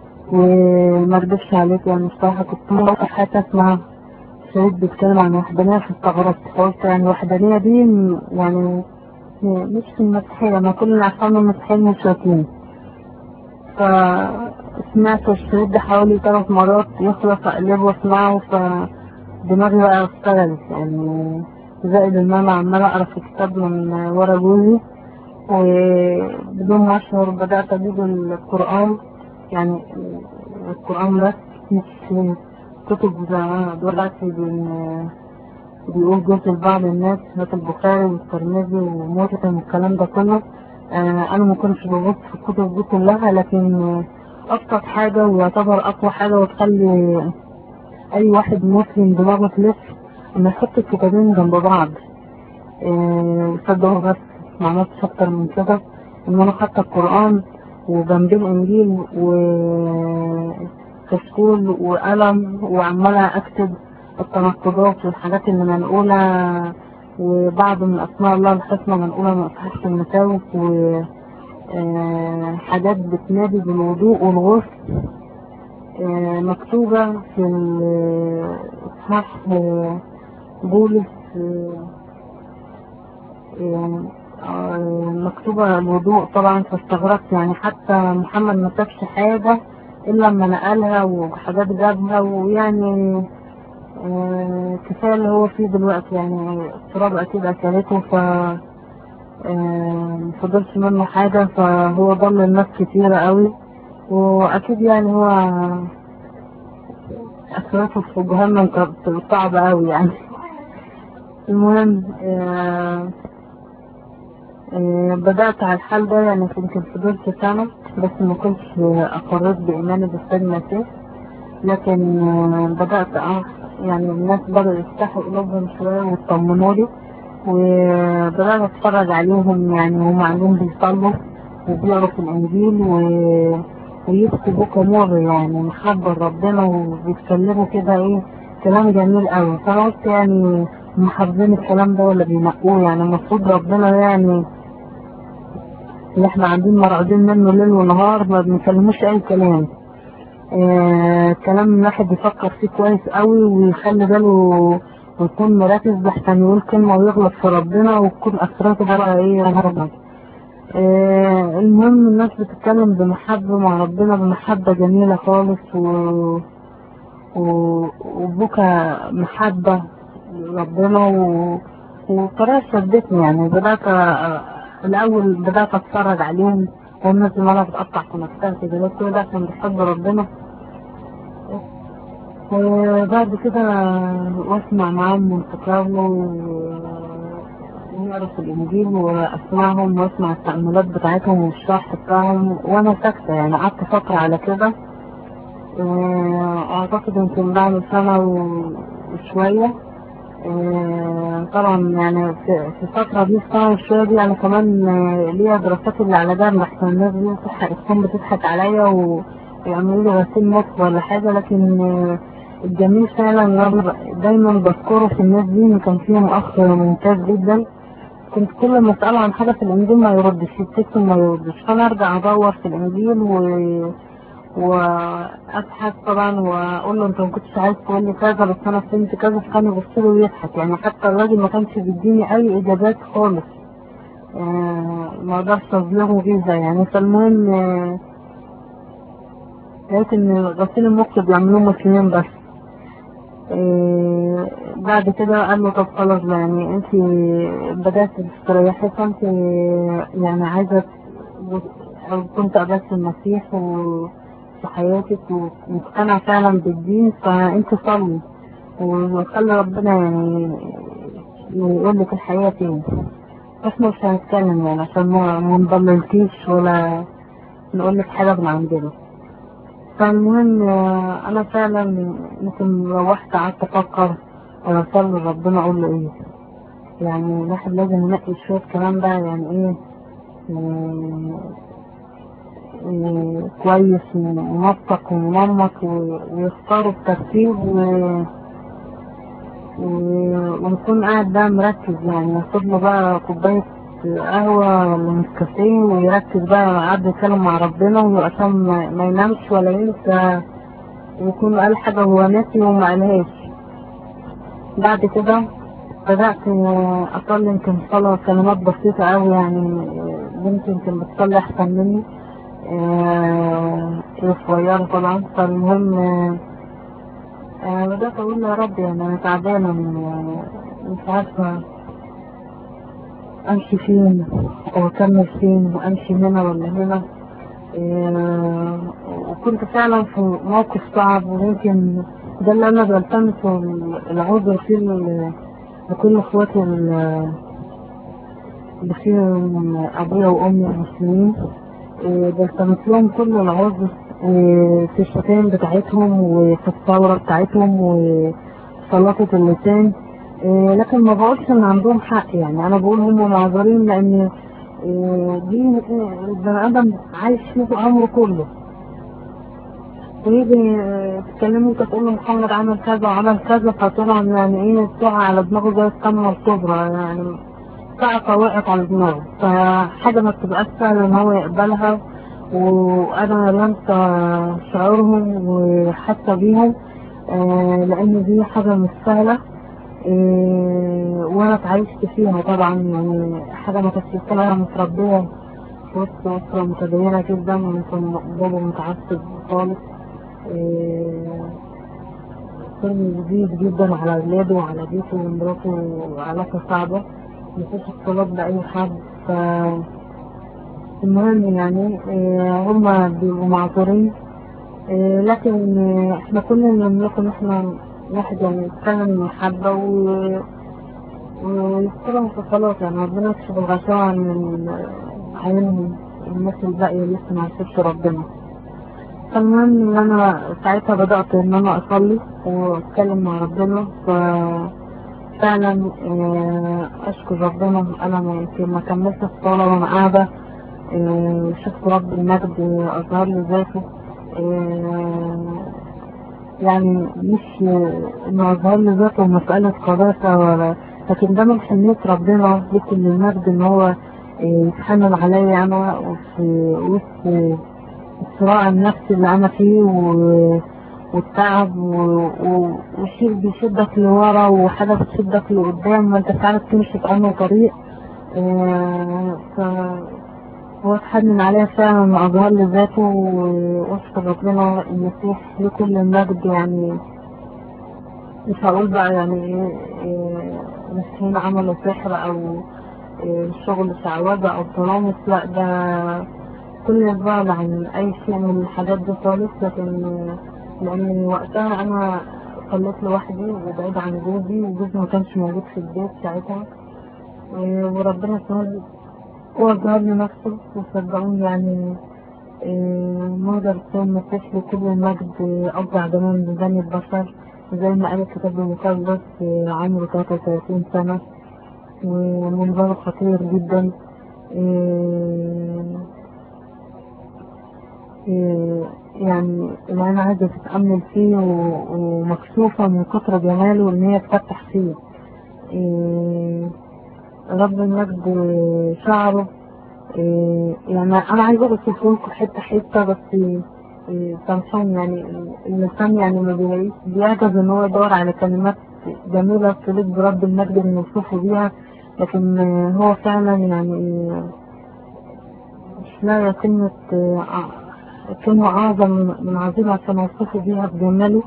وما اكدبش عليك يعني الصراحة كنت مرة حتى اسمع شريط بيتكلم عن وحدانية فاستغربت فقلت يعني الوحدانية دي م- يعني م- مش في المسيحية ما كل اللي عارفين المسيحيين مشركين فسمعت الشريط ده حوالي ثلاث مرات يخلص اقلبه واسمعه فدماغي بقى اشتغلت يعني زائد ان انا عمالة اقرا في كتاب من ورا جوزي وبدون ما اشعر بدأت اجيب القرآن يعني القرآن بس مش كتب زي دلوقتي بين- بيقول جزء لبعض الناس هات البخاري والترمذي ومسلم والكلام ده كله آه، انا ما كنتش ببص في الكتب دي كلها لكن آه، ابسط حاجة ويعتبر اقوى حاجة وتخلي اي واحد مسلم دماغه تلف ان يحط الكتابين جنب بعض آه، صدقوا بس ما عملتش اكتر من كده ان انا حاطه القرآن وجنبيه الانجيل وكشكول وقلم وعمالة اكتب التناقضات والحاجات اللي منقولة وبعض من أسماء الله الحسنى منقولة من أصحاح المساوس و آه، حاجات بتنادي بالوضوء والغسل آه، مكتوبة في ال- إصحاح آه، بولس آه، آه، آه، مكتوبة الوضوء طبعا فاستغربت يعني حتى محمد ما سابش حاجة إلا لما نقلها وحاجات جابها ويعني آه، كفاية اللي هو فيه دلوقتي يعني التراب أكيد أكلته ف آه، مفضلش منه حاجة فهو ضل الناس كتيرة قوي وأكيد يعني هو أسرته في جهنم كانت صعبة قوي يعني المهم آه، آه، بدأت على الحال ده يعني يمكن فضلت سنة بس ما كنتش أقررت بإيماني بالسيد المسيح لكن آه، بدأت أعرف يعني الناس بدأوا يفتحوا قلوبهم شوية ويطمنوا لي وبدأت أتفرج عليهم يعني هم عندهم بيصلوا وبيقروا في الإنجيل و... ويكتبوا كمر يعني محبة ربنا وبيتكلموا كده إيه كلام جميل أوي فقلت يعني هم حافظين الكلام ده ولا بينقوه يعني المفروض ربنا يعني اللي احنا قاعدين مرعوبين منه ليل ونهار ما بنكلموش أي كلام آه كلام الواحد يفكر فيه كويس قوي ويخلي باله ويكون مركز لحسن يقول كلمة ويغلط في ربنا وتكون أسراته بقى إيه هربت آه المهم الناس بتتكلم بمحبة مع ربنا بمحبة جميلة خالص و... و... وبكى محبة ربنا و... وطريقة شدتني يعني بدأت أ- الأول بدأت أتفرج عليهم والناس عمالة بتقطع في نفسها كده كل ده عشان بتحب ربنا وبعد كده واسمع معاهم من تكرارهم ونقرا في الإنجيل وأسمعهم وأسمع التأملات بتاعتهم والشرح بتاعهم وأنا ساكتة يعني قعدت فترة على كده آه، أعتقد يمكن بعد سنة و- وشوية آه، طبعا يعني في في الفترة دي السنة وشوية دي أنا كمان آه، ليا دراسات اللي على جنب أحسن الناس دي بتضحك تكون بتضحك عليا و- ويعملوا لي غسيل مخ ولا حاجة لكن آه، الجميل فعلا إن أنا دايما بذكره في الناس دي إن كان فيهم أخ ممتاز جدا كنت كل ما أسأله عن حاجة في الإنجيل ما يردش يبتسم ما يردش فأنا أرجع أدور في الإنجيل و وابحث طبعا واقول له انت ما كنتش عايز تقول لي كذا بس انا فهمت كذا فكان يبص لي ويضحك يعني حتى الراجل ما كانش بيديني اي اجابات خالص آه، ما اقدرش اظلمه فيزا يعني فالمهم آه، لقيت ان غسيل المخ بيعملوه مسلمين بس آه، بعد كده قال له طب خلاص بقى يعني انت بدأت تستريحي فانت يعني عايزة او كنت قابلت المسيح و في حياتك ومقتنع فعلا بالدين فانت صلي وخلي ربنا يعني يقول لك الحقيقة فين احنا مش هنتكلم يعني عشان ما ما نضللكيش ولا نقول لك حاجة من عندنا فالمهم آه، انا فعلا يمكن روحت قعدت افكر انا اصلي ربنا اقول له ايه يعني الواحد لازم ينقي شوية كلام بقى يعني ايه آه، آه، كويس ومنسق ومنمق و- ويختاروا بترتيب و- و- ونكون قاعد بقى مركز يعني ياخد له بقى كوباية قهوة ولا نسكافيه ويركز بقى قاعد يتكلم مع ربنا عشان ما ما ينامش ولا ينسى ويكون قال حاجة هو ناسي وما قالهاش بعد كده بدأت أصلي يمكن صلاة كلمات بسيطة أوي يعني بنتي يمكن بتصلي أحسن مني آه، هي صغيرة طبعا فالمهم آه، آه، بدأت أقول يا رب يعني أنا تعبانة من آه، مش عارفة أمشي فين أو أكمل فين وأمشي هنا ولا هنا آه، وكنت فعلا في موقف صعب ويمكن ده اللي أنا بلتمس العذر فيه ل- لكل إخواتي ال- اللي فيهم أبويا وأمي المسلمين آه، بلتمس لهم كل العذر آه، في الشتائم بتاعتهم وفي الثورة بتاعتهم وسلطة اللسان آه، لكن ما بقولش ان عندهم حق يعني انا بقول هم معذورين لان آه، دي آه، البني ادم عايش فيه عمره كله ويجي تكلموا انت تقول له محمد عمل كذا وعمل كذا فطبعا يعني ايه تقع على دماغه زي السمنة الكبرى يعني صعقة وقعت على دماغه فحاجة ما بتبقاش سهلة ان هو يقبلها وانا لمسة شعورهم وحاسة بيهم آه لان دي حاجة مش سهلة آه وانا اتعايشت فيها طبعا يعني حاجة ما كنتش انا متربية في وسط أسرة متدينة جدا ويمكن بابا متعصب خالص كان جديد جدا على ولاده وعلى بيته ومراته علاقة صعبة مفيش اختلاط بأي حد ف المهم يعني هما بيبقوا معذورين لكن احنا كل اللي نملكه ان احنا واحد يعني نتكلم المحبة و ويذكرهم في الصلاة يعني ربنا يكشف الغشاوة من عينهم الناس الباقية لسه ما عرفتش ربنا فالمهم ان انا ساعتها بدأت ان انا اصلي واتكلم مع ربنا ففعلا اشكر ربنا انا يمكن ما كملت الصلاة وانا قاعدة شفت رب المجد اظهر لي ذاته يعني مش انه اظهر لي ذاته مسألة قداسة ولا لكن ده من حنية ربنا لكن المجد ان هو يتحمل عليا انا وفي وسط الصراع النفسي اللي انا فيه و... والتعب و... و... وشيء بيشدك لورا وحاجة بتشدك لقدام ما انت عارف تمشي في انهي طريق آه ف هو اتحنن عليا فعلا واظهر لي ذاته واشكر ربنا المسيح لكل المجد يعني مش هقول بقى يعني ايه مسكين عملوا سحر او شغل شعوذة او طلامس لا ده كل البعد عن اي شيء من الحاجات دي خالص لكن لان وقتها انا صليت لوحدي وبعيد عن جوزي وجوزي ما كانش موجود في البيت ساعتها وربنا سهل وظهر لي نفسه وصدقوني يعني مقدر يكون مسيح لكل المجد أوجع دماغ من بني البشر زي ما قال الكتاب المقدس عمره 33 سنة ومنظره خطير جدا يعني اللي انا عايزة تتأمل فيه ومكشوفة من كتر جماله ان هي تفتح فيه رب المجد شعره يعني انا عايزة اوصف لكم حتة حتة بس سامسون يعني اللسان يعني ما بيلاقيش بيعجز ان هو يدور على كلمات جميلة تليق برب المجد اللي نوصفه بيها لكن هو فعلا يعني مش لاقي كلمة كلمة أعظم من عظيم عشان أوصفه بيها بجماله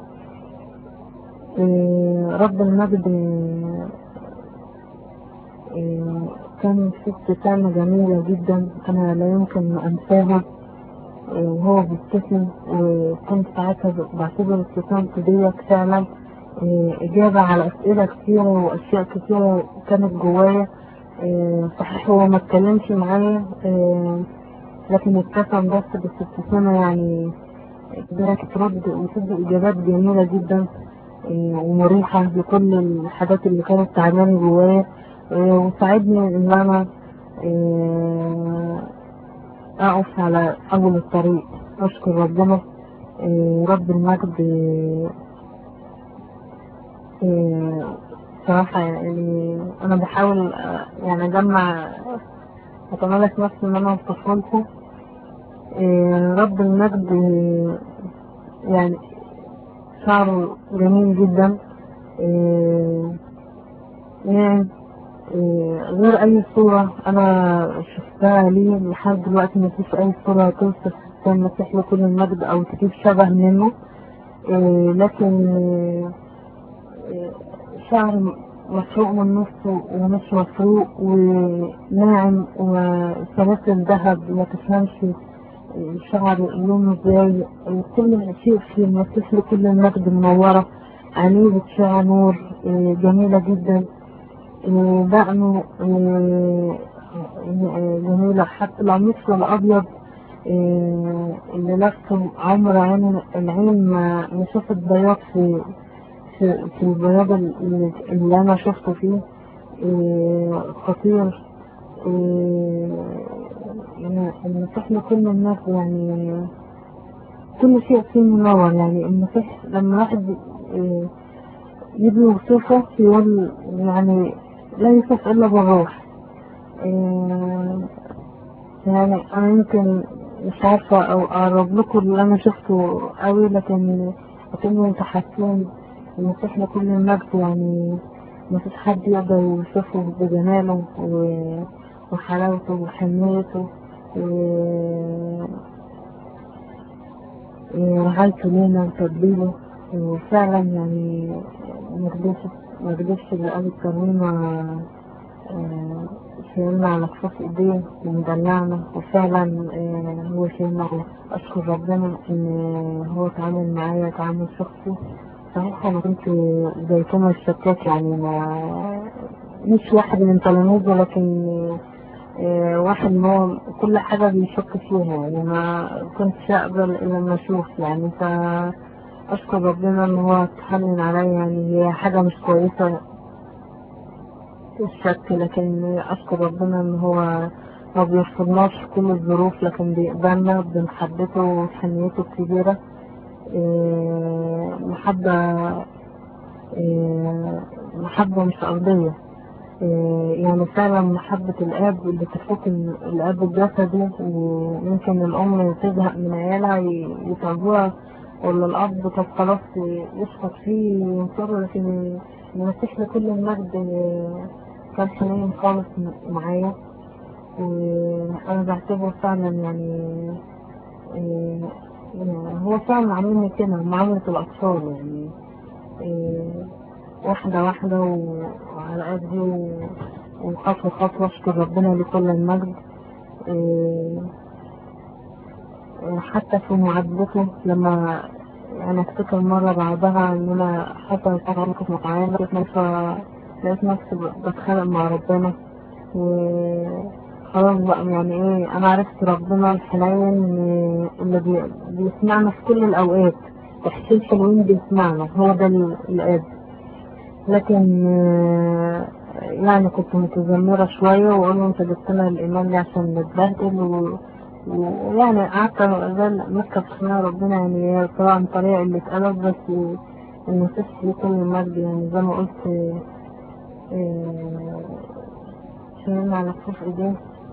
رب المجد كان في ابتسامة جميلة جدا أنا لا يمكن أنساها وهو بيبتسم وكنت ساعتها بعتبر ابتسامته ديت فعلا إجابة على أسئلة كتيرة وأشياء كتيرة كانت جوايا صحيح هو ما اتكلمش معايا لكن ابتسم بس بس ابتسامة يعني قدرت ترد وتدي إجابات جميلة جدا ومريحة لكل الحاجات اللي كانت تعباني جوايا وساعدني إن أنا أقف على أول الطريق أشكر ربنا رب المجد صراحة يعني أنا بحاول يعني أجمع أتملك نفسي إن أنا طفولته رب المجد يعني شعره جميل جدا يعني غير أي صورة أنا شفتها ليه لحد دلوقتي مفيش أي صورة توصف كان مسيح له كل المجد أو تجيب شبه منه لكن شعر مسروق من نصه ومش مسروق وناعم وسلاسل ذهب ما تفهمش شعر لونه ازاي كل شيء في المسيح لكل المجد منورة عينيه بتشع نور جميلة جدا دقنه جميلة حتى القميص الأبيض اللي لابسه عمر عين العين ما شافت بياض في في, في البياض اللي, اللي أنا شفته فيه خطير المسيح لكل الناس يعني كل شيء فيه منور يعني المسيح لما واحد آه، يجي يوصفه يقول يعني لا يوصف إلا بالروح آه، يعني أنا يمكن مش عارفة أو أقرب لكم اللي أنا شفته قوي لكن أكنه انتوا حاسين المسيح لكل المجد يعني مفيش حد يقدر يوصفه بجماله و- وحلاوته وحنيته و- ورعايته لينا وتدبيره وفعلا يعني مقدرش مقدرش بقى الترميمة آه، شايلنا على كفاف ايديه ومدلعنا وفعلا آه، هو شايلنا على اشكر ربنا ان هو اتعامل معايا تعامل شخصي صحيح انا كنت زي كما الشكاك يعني ما مش واحد من تلاميذه لكن آه، واحد ان هو كل حاجة بيشك فيها يعني ما كنتش اقبل الا لما اشوف يعني فاشكر ربنا ان هو اتحنن عليا يعني هي حاجة مش كويسة الشك لكن اشكر ربنا ان هو ما بيرفضناش في كل الظروف لكن بيقبلنا بمحبته وحنيته الكبيرة آه، محبة آه، محبة مش أرضية آه، يعني فعلا محبة الأب اللي تفوق ال- الأب الجسدي ويمكن الأم تزهق من عيالها ي- يتعبوها ولا الأب طب خلاص يشفط فيه وينصره لكن المسيح لكل المجد آه، كان حنين خالص م- معايا وأنا بعتبره فعلا يعني آه، يعني هو فعلا عاملني كده معاملة الأطفال يعني آه، واحدة واحدة و- وعلى قدي و- وخطوة خطوة أشكر ربنا لكل المجد آه، آه، حتى في معاتبته لما أنا أفتكر مرة بعدها إن أنا حتى أنا كنت متعامل لقيت نفسي لقيت نفسي ب- بتخانق مع ربنا وخلاص بقى يعني إيه أنا عرفت ربنا الحنين آه، اللي بي- بيسمعنا في كل الأوقات تحسين حلوين بيسمعنا هو ده ال- الآب لكن آه، يعني كنت متذمرة شوية وأقول له أنت جبت لنا الإيمان ليه عشان نتبهدل و- ويعني قعدت أزال ماسكة في خناقة ربنا يعني هي طبعا طريقة اللي اتقلب بس المسيح ليه كل المجد يعني زي ما قلت آه، آه، شايلنا على كفوف إيديه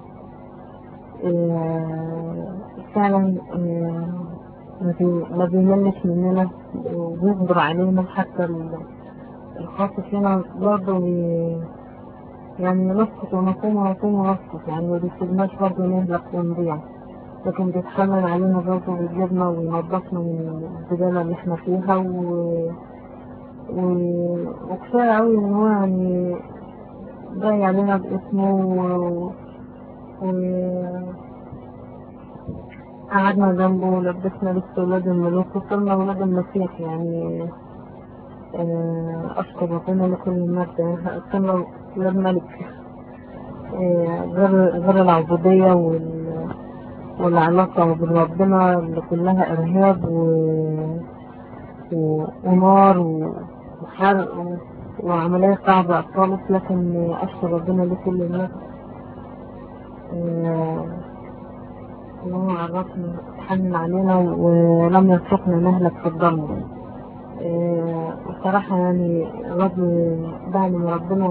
آه، فعلا آه، ما بي- ما بيملش مننا وبيصبر علينا حتى ال- الخاص فينا برضه بي- يعني نسقط ونقوم ونقوم ونسقط يعني ما بيسيبناش برضه نهلك ونضيع لكن بيتحمل علينا برضه ويجيبنا وينضفنا من الزبالة اللي احنا فيها و... و... وكفاية أوي إن هو يعني جاي علينا باسمه و... و... قعدنا جنبه ولبسنا لبس ولاد الملوك وصرنا ولاد المسيح يعني آه، أشكر ربنا لكل المجد يعني صرنا ولاد ملك آه، غير غير العبودية وال... والعلاقة بربنا اللي كلها إرهاب و... و... ونار و... وحرق و... وعملية صعبة خالص لكن أشكر ربنا لكل المجد آه، إن هو عرفنا اتحنن علينا ولم يتركنا نهلك في الضلمة آه، بصراحة يعني الرب بعد ما ربنا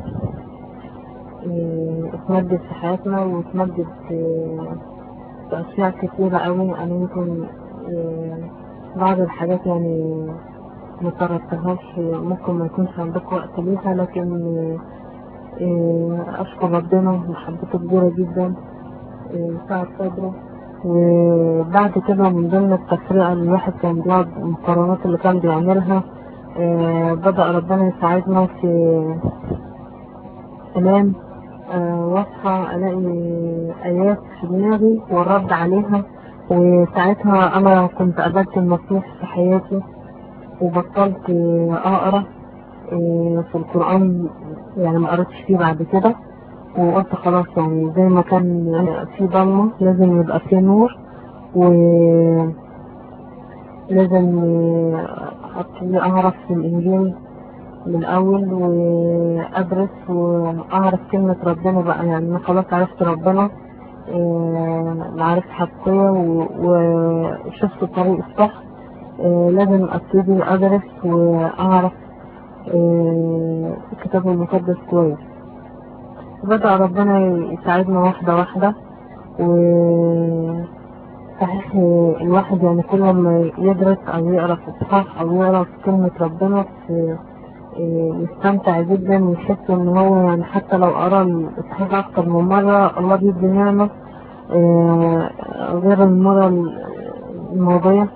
آه، اتمجد في حياتنا واتمجد في في أشياء كتيرة أوي أنا يمكن آه، بعض الحاجات يعني ما طردتهاش ممكن ما يكونش عندك وقت ليها لكن آه، أشكر ربنا محبته كبيرة جدا آه، ساعة صدره وبعد كده من ضمن التفرقة اللي الواحد كان بيقعد المقارنات اللي كان بيعملها آه، بدأ ربنا يساعدنا في أنام آه، واصحى ألاقي آيات في دماغي والرد عليها وساعتها أنا كنت قابلت المسيح في حياتي وبطلت آه، أقرأ آه، في القرآن يعني ما قريتش فيه بعد كده وقلت خلاص يعني زي ما كان في ضلمة لازم يبقى في نور و لازم ابتدي اعرف في الانجيل من الاول وادرس واعرف كلمة ربنا بقى يعني انا خلاص عرفت ربنا آه، معرفة حقيقية و- وشفت الطريق الصح آه، لازم ابتدي ادرس واعرف آه، الكتاب المقدس كويس بدأ ربنا يساعدنا واحدة واحدة و صحيح الواحد يعني كل ما يدرس أو يقرأ في إصحاح أو يقرأ في كلمة ربنا في إيه، يستمتع جدا ويحس إن هو يعني حتى لو قرأ الإصحاح أكتر من مرة الله بيدي نعمة إيه، غير المرة الماضية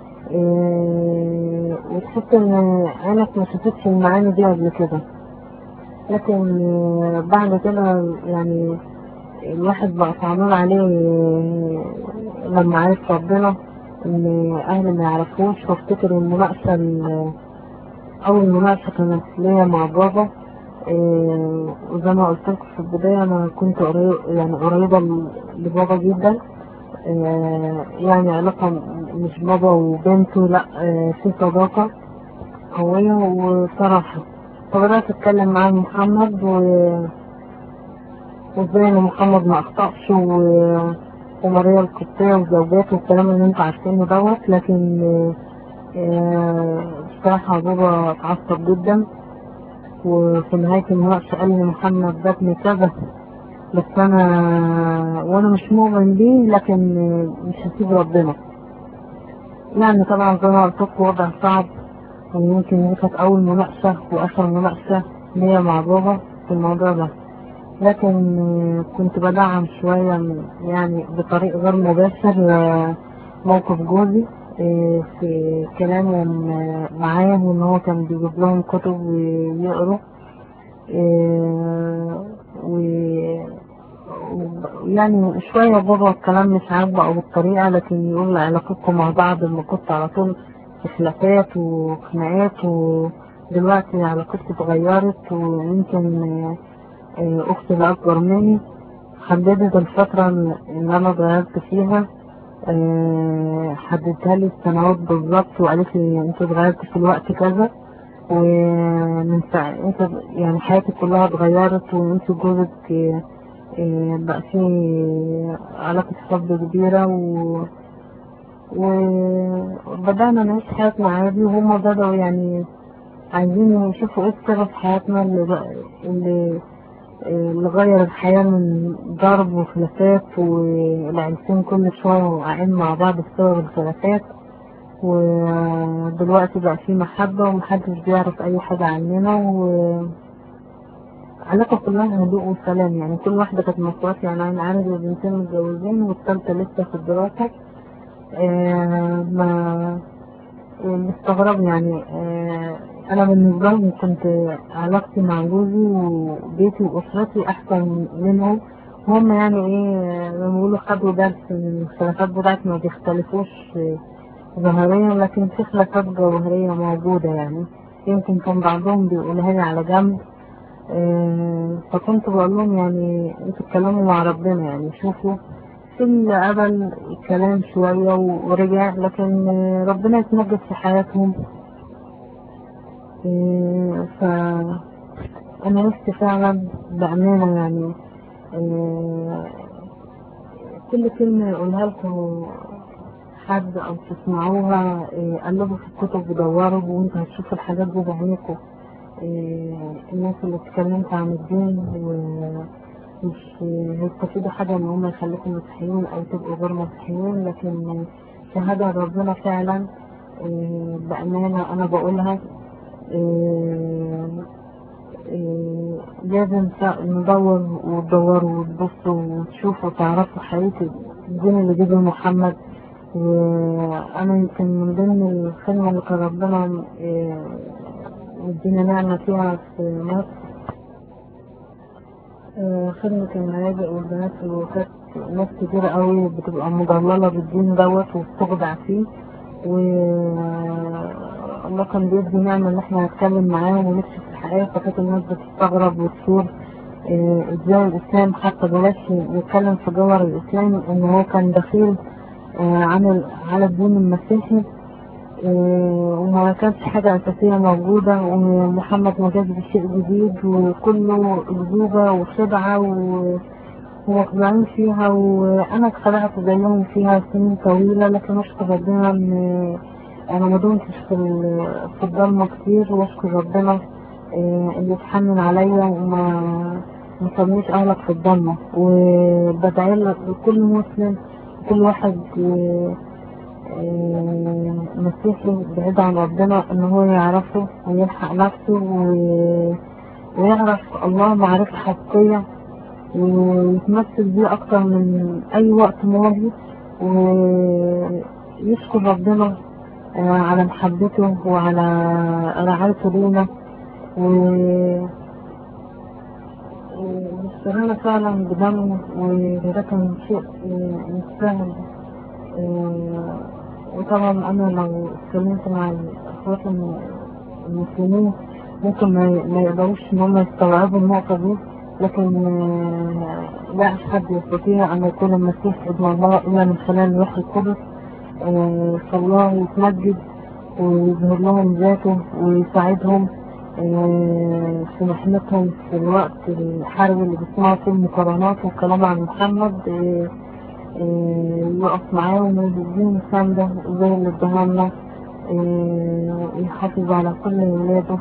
إيه، وتحس إن عينك ما شافتش المعاني دي قبل كده لكن آه، بعد كده يعني الواحد بقى صعبان عليه آه، لما عرف ربنا ان اهلي ما يعرفوش وافتكر المناقشة ال- اول مناقشة كانت ليا مع بابا آه، وزي ما قلت لكم في البداية انا كنت قريب يعني قريبة ل- لبابا جدا آه، يعني علاقة مش بابا وبنته لا آه، في صداقة قوية وصراحة فبدأت أتكلم مع محمد و... وازاي ان محمد ما اخطأش و... وماريا القبطية وزوجاته والكلام اللي انتوا عارفينه دوت لكن آه، بصراحة بابا اتعصب جدا وفي نهاية المناقشة قال لي محمد ده ابن كذا بس انا وانا مش مؤمن بيه لكن مش هسيب ربنا يعني طبعا زي ما قلت لكم وضع صعب ويمكن دي كانت أول مناقشة وآخر مناقشة ليا مع بابا في الموضوع ده لكن آه، كنت بدعم شوية من- يعني بطريق غير مباشر آه، موقف جوزي آه، في كلامه م- معايا وإن هو كان بيجيب لهم كتب ويقروا آه، و و- يعني شوية بابا الكلام مش عاجبه أو بالطريقة لكن يقول علاقتكم مع بعض لما كنت على طول في خلافات وخناقات ودلوقتي علاقتي اتغيرت ويمكن آه، آه، أختي الأكبر مني حددت الفترة اللي أنا اتغيرت فيها آه، حددتها لي السنوات بالظبط وقالت لي أنت اتغيرت في الوقت كذا ومن ساعة انت يعني حياتي كلها اتغيرت وانت جوزك آه، آه، بقى في علاقة حب كبيرة و... وبدأنا نعيش حياتنا عادي وهما بدأوا يعني عايزين يشوفوا ايه السبب في حياتنا اللي, بقى اللي اللي غير الحياة من ضرب وخلافات والعيلتين كل شوية واقعين مع بعض بسبب الخلافات ودلوقتي بقى في محبة ومحدش بيعرف أي حاجة عننا و علاقة كلها هدوء وسلام يعني كل واحدة كانت مصرات يعني أنا عندي بنتين متجوزين والتالتة لسه في الدراسة آه ما مستغرب يعني آه أنا بالنسبة لي كنت علاقتي مع جوزي وبيتي وأسرتي أحسن منهم هم يعني إيه زي ما بيقولوا خدوا درس من الخلافات بتاعتنا ما بيختلفوش آه، ظاهريا لكن في خلافات جوهرية موجودة يعني يمكن كان بعضهم بيقولها لي على جنب آه، فكنت بقول لهم يعني انتوا اتكلموا مع ربنا يعني شوفوا في اللي قبل الكلام شوية ورجع لكن آه، ربنا يتنجس في حياتهم آه، فأنا نفسي فعلا بأمانة يعني آه، كل كلمة يقولها لكم حد أو تسمعوها آه، قلبوا في الكتب ودوروا وانتوا هتشوفوا الحاجات دي بعينيكم آه، الناس اللي اتكلمت عن الدين ومش هيستفيدوا حاجة ان هم يخليكم مسيحيين او تبقوا غير مسيحيين لكن شهادة ربنا فعلا آه، بأمانة انا بقولها آه، آه، لازم ت- ندور وتدوروا وتبصوا وتشوفوا وتعرفوا حقيقة الدين اللي جه محمد وأنا يمكن من ضمن الخدمة اللي كان ربنا آه، مدينا نعمة فيها في مصر آه، خدمة الملاجئ والبنات في الوفاة ناس كتير قوي بتبقى مضللة بالدين دوت وبتخدع فيه و الله كان بيدي نعمة ان احنا نتكلم معاهم ونكشف الحقيقة فكانت الناس بتستغرب وتشوف آه، ازاي الاسلام حتى بلاش نتكلم في جوهر الاسلام ان هو كان دخيل آه، عن ال- على الدين المسيحي آه، وما كانش حاجة أساسية موجودة ومحمد ما جاش بشيء جديد وكله أكذوبة وخدعة و- ومخضعين فيها وأنا اتخدعت زيهم فيها سنين طويلة لكن أشكر ربنا إن أنا ما دمتش في ال- في الضلمة كتير وأشكر ربنا آه، اللي اتحنن عليا وما ما سابنيش أغلق في الضلمة وبدعي لكل مسلم كل واحد آه، آه، مسيحي بعيد عن ربنا إن هو يعرفه ويلحق نفسه و- ويعرف الله معرفة حقيقية ويتمثل بيه أكتر من أي وقت ماضي ويشكر ربنا آه، على محبته وعلى رعايته لينا و- واشترانا فعلا بدمه وده كان شيء آه، يستاهل آه، وطبعا أنا لو اتكلمت مع الأخوات الم- المسلمين ممكن ما ما يقدروش إن هم يستوعبوا النقطة دي لكن آه، لا أحد يستطيع أن يكون المسيح ابن الله إلا من خلال الوحي القدس آه، فالله يتمجد ويظهر لهم ذاته ويساعدهم آه، في محنتهم في الوقت الحرب اللي بيسمعوا فيه المقارنات والكلام عن محمد آه، آه، يقف معاهم ويديهم مساندة زي اللي اداها لنا آه، يحافظ على كل ولاده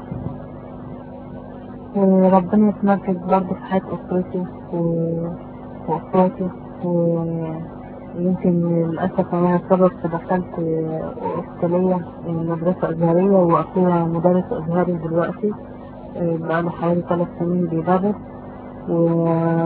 وربنا يتمجد برضه في حياة أسرتي و- وأخواتي ويمكن للأسف أنا سبب فدخلت إسكالية مدرسة أزهرية وأخويا مدرس أزهري دلوقتي آه، بقاله حوالي ثلاث سنين بيدرس و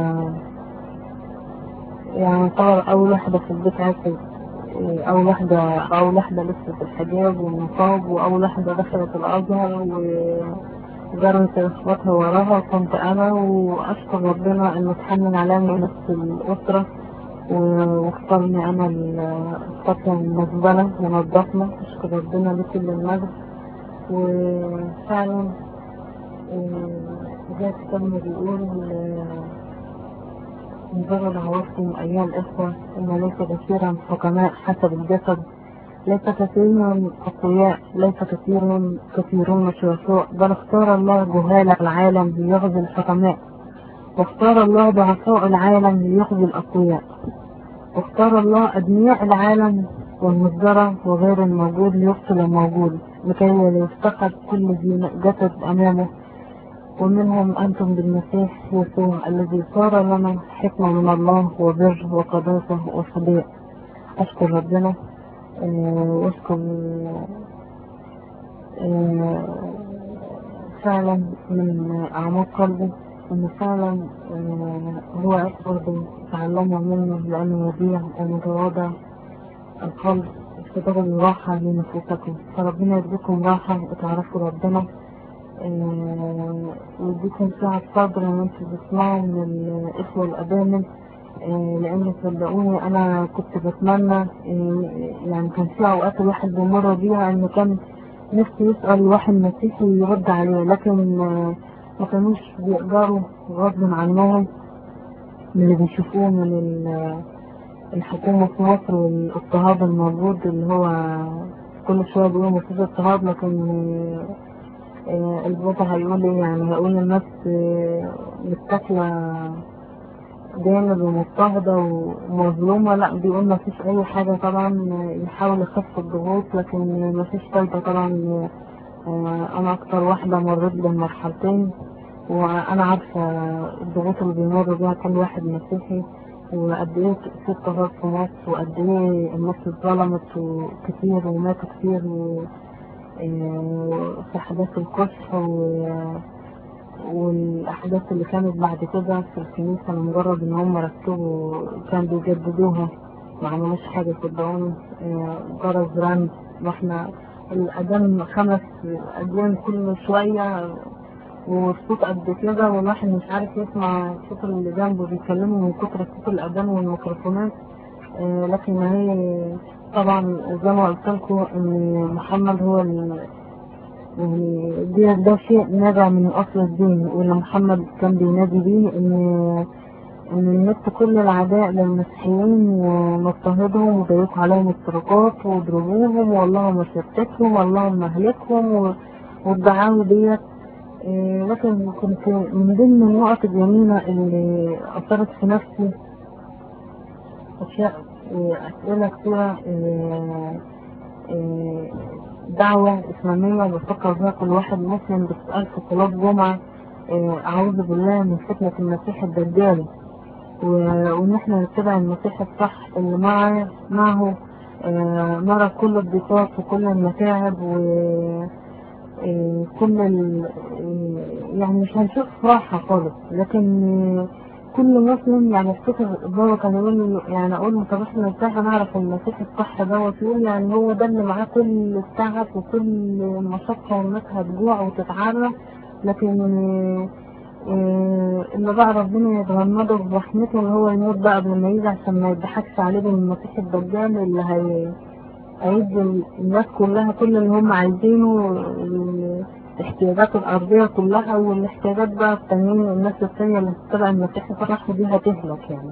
يعني طبعا أول واحدة في البيت عرفت آه، أول واحدة أول واحدة لبست الحجاب والنقاب وأول واحدة دخلت الأزهر وجرت إخواتها وراها كنت أنا وأشكر ربنا إنه اتحنن عليا من نفس الأسرة و- واختارني أنا ال- اخترت المزبلة ونظفنا أشكر ربنا لكل المجد وفعلا آه، زي الكتاب ما بيقول آه، مجرد عورتم أيها الإخوة إن ليس كثيرا حكماء حسب الجسد ليس كثيرا أقوياء ليس كثير كثيرون شرفاء بل اختار الله جهال العالم ليغزي الحكماء واختار الله ضعفاء العالم ليغزي الأقوياء واختار الله أدنياء العالم والمصدرة وغير الموجود ليفصل الموجود لكي لا يفتقد كل ذي جسد أمامه ومنهم أنتم بالمسيح يسوع الذي صار لنا حكمة من الله وبر وقداسة وصديق أشكر ربنا آه، واشكر آه، فعلا من أعماق قلبي إن فعلا آه، هو أكبر تعلمه منه لأنه وديع ومتواضع القلب ابتدأوا راحة لنفوسكم فربنا يديكم راحة وتعرفوا ربنا آه، ويديكم ساعة صبر ان انتوا تسمعوا من الإخوة الأبامل آه، لأن صدقوني أنا كنت بتمنى آه، يعني كان في أوقات الواحد بيمر بيها إنه كان نفسه يسأل واحد مسيحي يرد عليه لكن آه، ما كانوش بيقدروا غصب عنهم من اللي بيشوفوه من ال- الحكومة في مصر والاضطهاد الموجود اللي هو كل شوية بيقولوا مفيش اضطهاد لكن آه، آه، البابا هيقول ايه يعني هيقول الناس آه، متاكلة جامد ومضطهدة ومظلومة لا بيقول مفيش أي حاجة طبعا آه، يحاول يخف الضغوط لكن مفيش فايدة طبعا آه، أنا أكتر واحدة مريت بالمرحلتين وأنا عارفة الضغوط اللي بيمر بيها كل واحد مسيحي وقد إيه في اضطهاد في مصر وقد إيه الناس اتظلمت وكتير وماتوا كتير و... آه، في أحداث الكشف و- والأحداث اللي كانت بعد كده في الكنيسة لمجرد إن هم رتبوا كان بيجددوها ما عملوش حاجة صدقوني آه، جرس رند واحنا الأذان خمس أذان كل شوية والصوت قد كده والواحد مش عارف يسمع الصوت اللي جنبه بيتكلموا من كتر صوت الأذان والميكروفونات آه، لكن هي طبعا زي ما قلت لكم ان محمد هو ال... يعني ده, ده شيء نابع من اصل الدين واللي محمد كان بينادي بيه ان ان النت كل العداء للمسيحيين ونضطهدهم وضيقوا عليهم الطرقات واضربوهم واللهم شتتهم واللهم اهلكهم و- والدعاوي ديت آه، لكن كنت من ضمن النقط الجميلة اللي أثرت في نفسي أشياء آه، أسئلة كتيرة آه، آه، دعوة إسلامية بفكر بها كل واحد مسلم بتسأل في صلاة جمعة آه، أعوذ بالله من فتنة المسيح الدجال و- وإن إحنا نتبع المسيح الصح اللي معه معه آه، نرى كل الضيقات وكل المتاعب و آه، كل ال... آه، يعني مش هنشوف راحة خالص لكن آه، كل مسلم يعني افتكر بابا كان يقول يعني اقول له طب احنا ازاي هنعرف المسيح الصح دوت يقول يعني هو ده اللي معاه كل التعب وكل المشقة والناس هتجوع وتتعرى لكن آه، آه، اللي بقى ربنا يتغمده برحمته اللي هو يموت بقى قبل ما يجي عشان ما يضحكش عليه بالمسيح الدجال اللي هي هيدي الناس كلها كل اللي هم عايزينه الاحتياجات الأرضية كلها والاحتياجات بقى التانيين الناس التانية اللي بتتبع المسيح الصح دي هتهلك يعني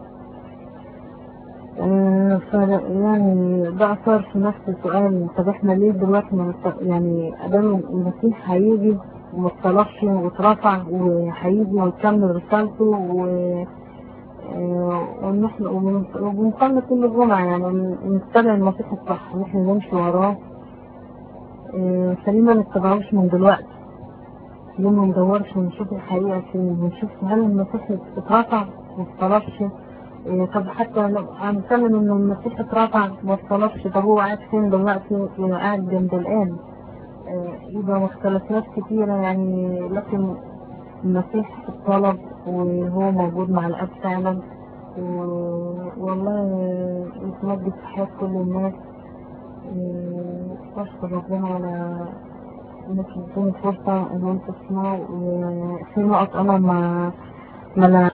آه، ف يعني ده أثار في نفس السؤال طب احنا ليه دلوقتي ما نت- يعني أدام المسيح هيجي وما اتصلحش واترفع وهيجي ويكمل رسالته و آه، وإن احنا وبن- وبنصلي كل جمعة يعني نتبع المسيح الصح واحنا نمشي وراه آه، فليه ما نتبعوش من دلوقتي ليه ما ندورش ونشوف الحقيقة فين ونشوف هل المسيح اترفع ما اتصلبش آه، طب حتى لو هنسلم ان المسيح اترفع ما اتصلبش طب هو قاعد فين دلوقتي آه، قاعد جنب الآن آه، يبقى مختلفات كتيرة يعني لكن المسيح اتصلب وهو موجود مع الأب فعلا و- والله يتمجد في حياة كل الناس آه، أشكر ربنا على انك تدوني فرصة ان انت تسمعوا وفي نقط انا ما ما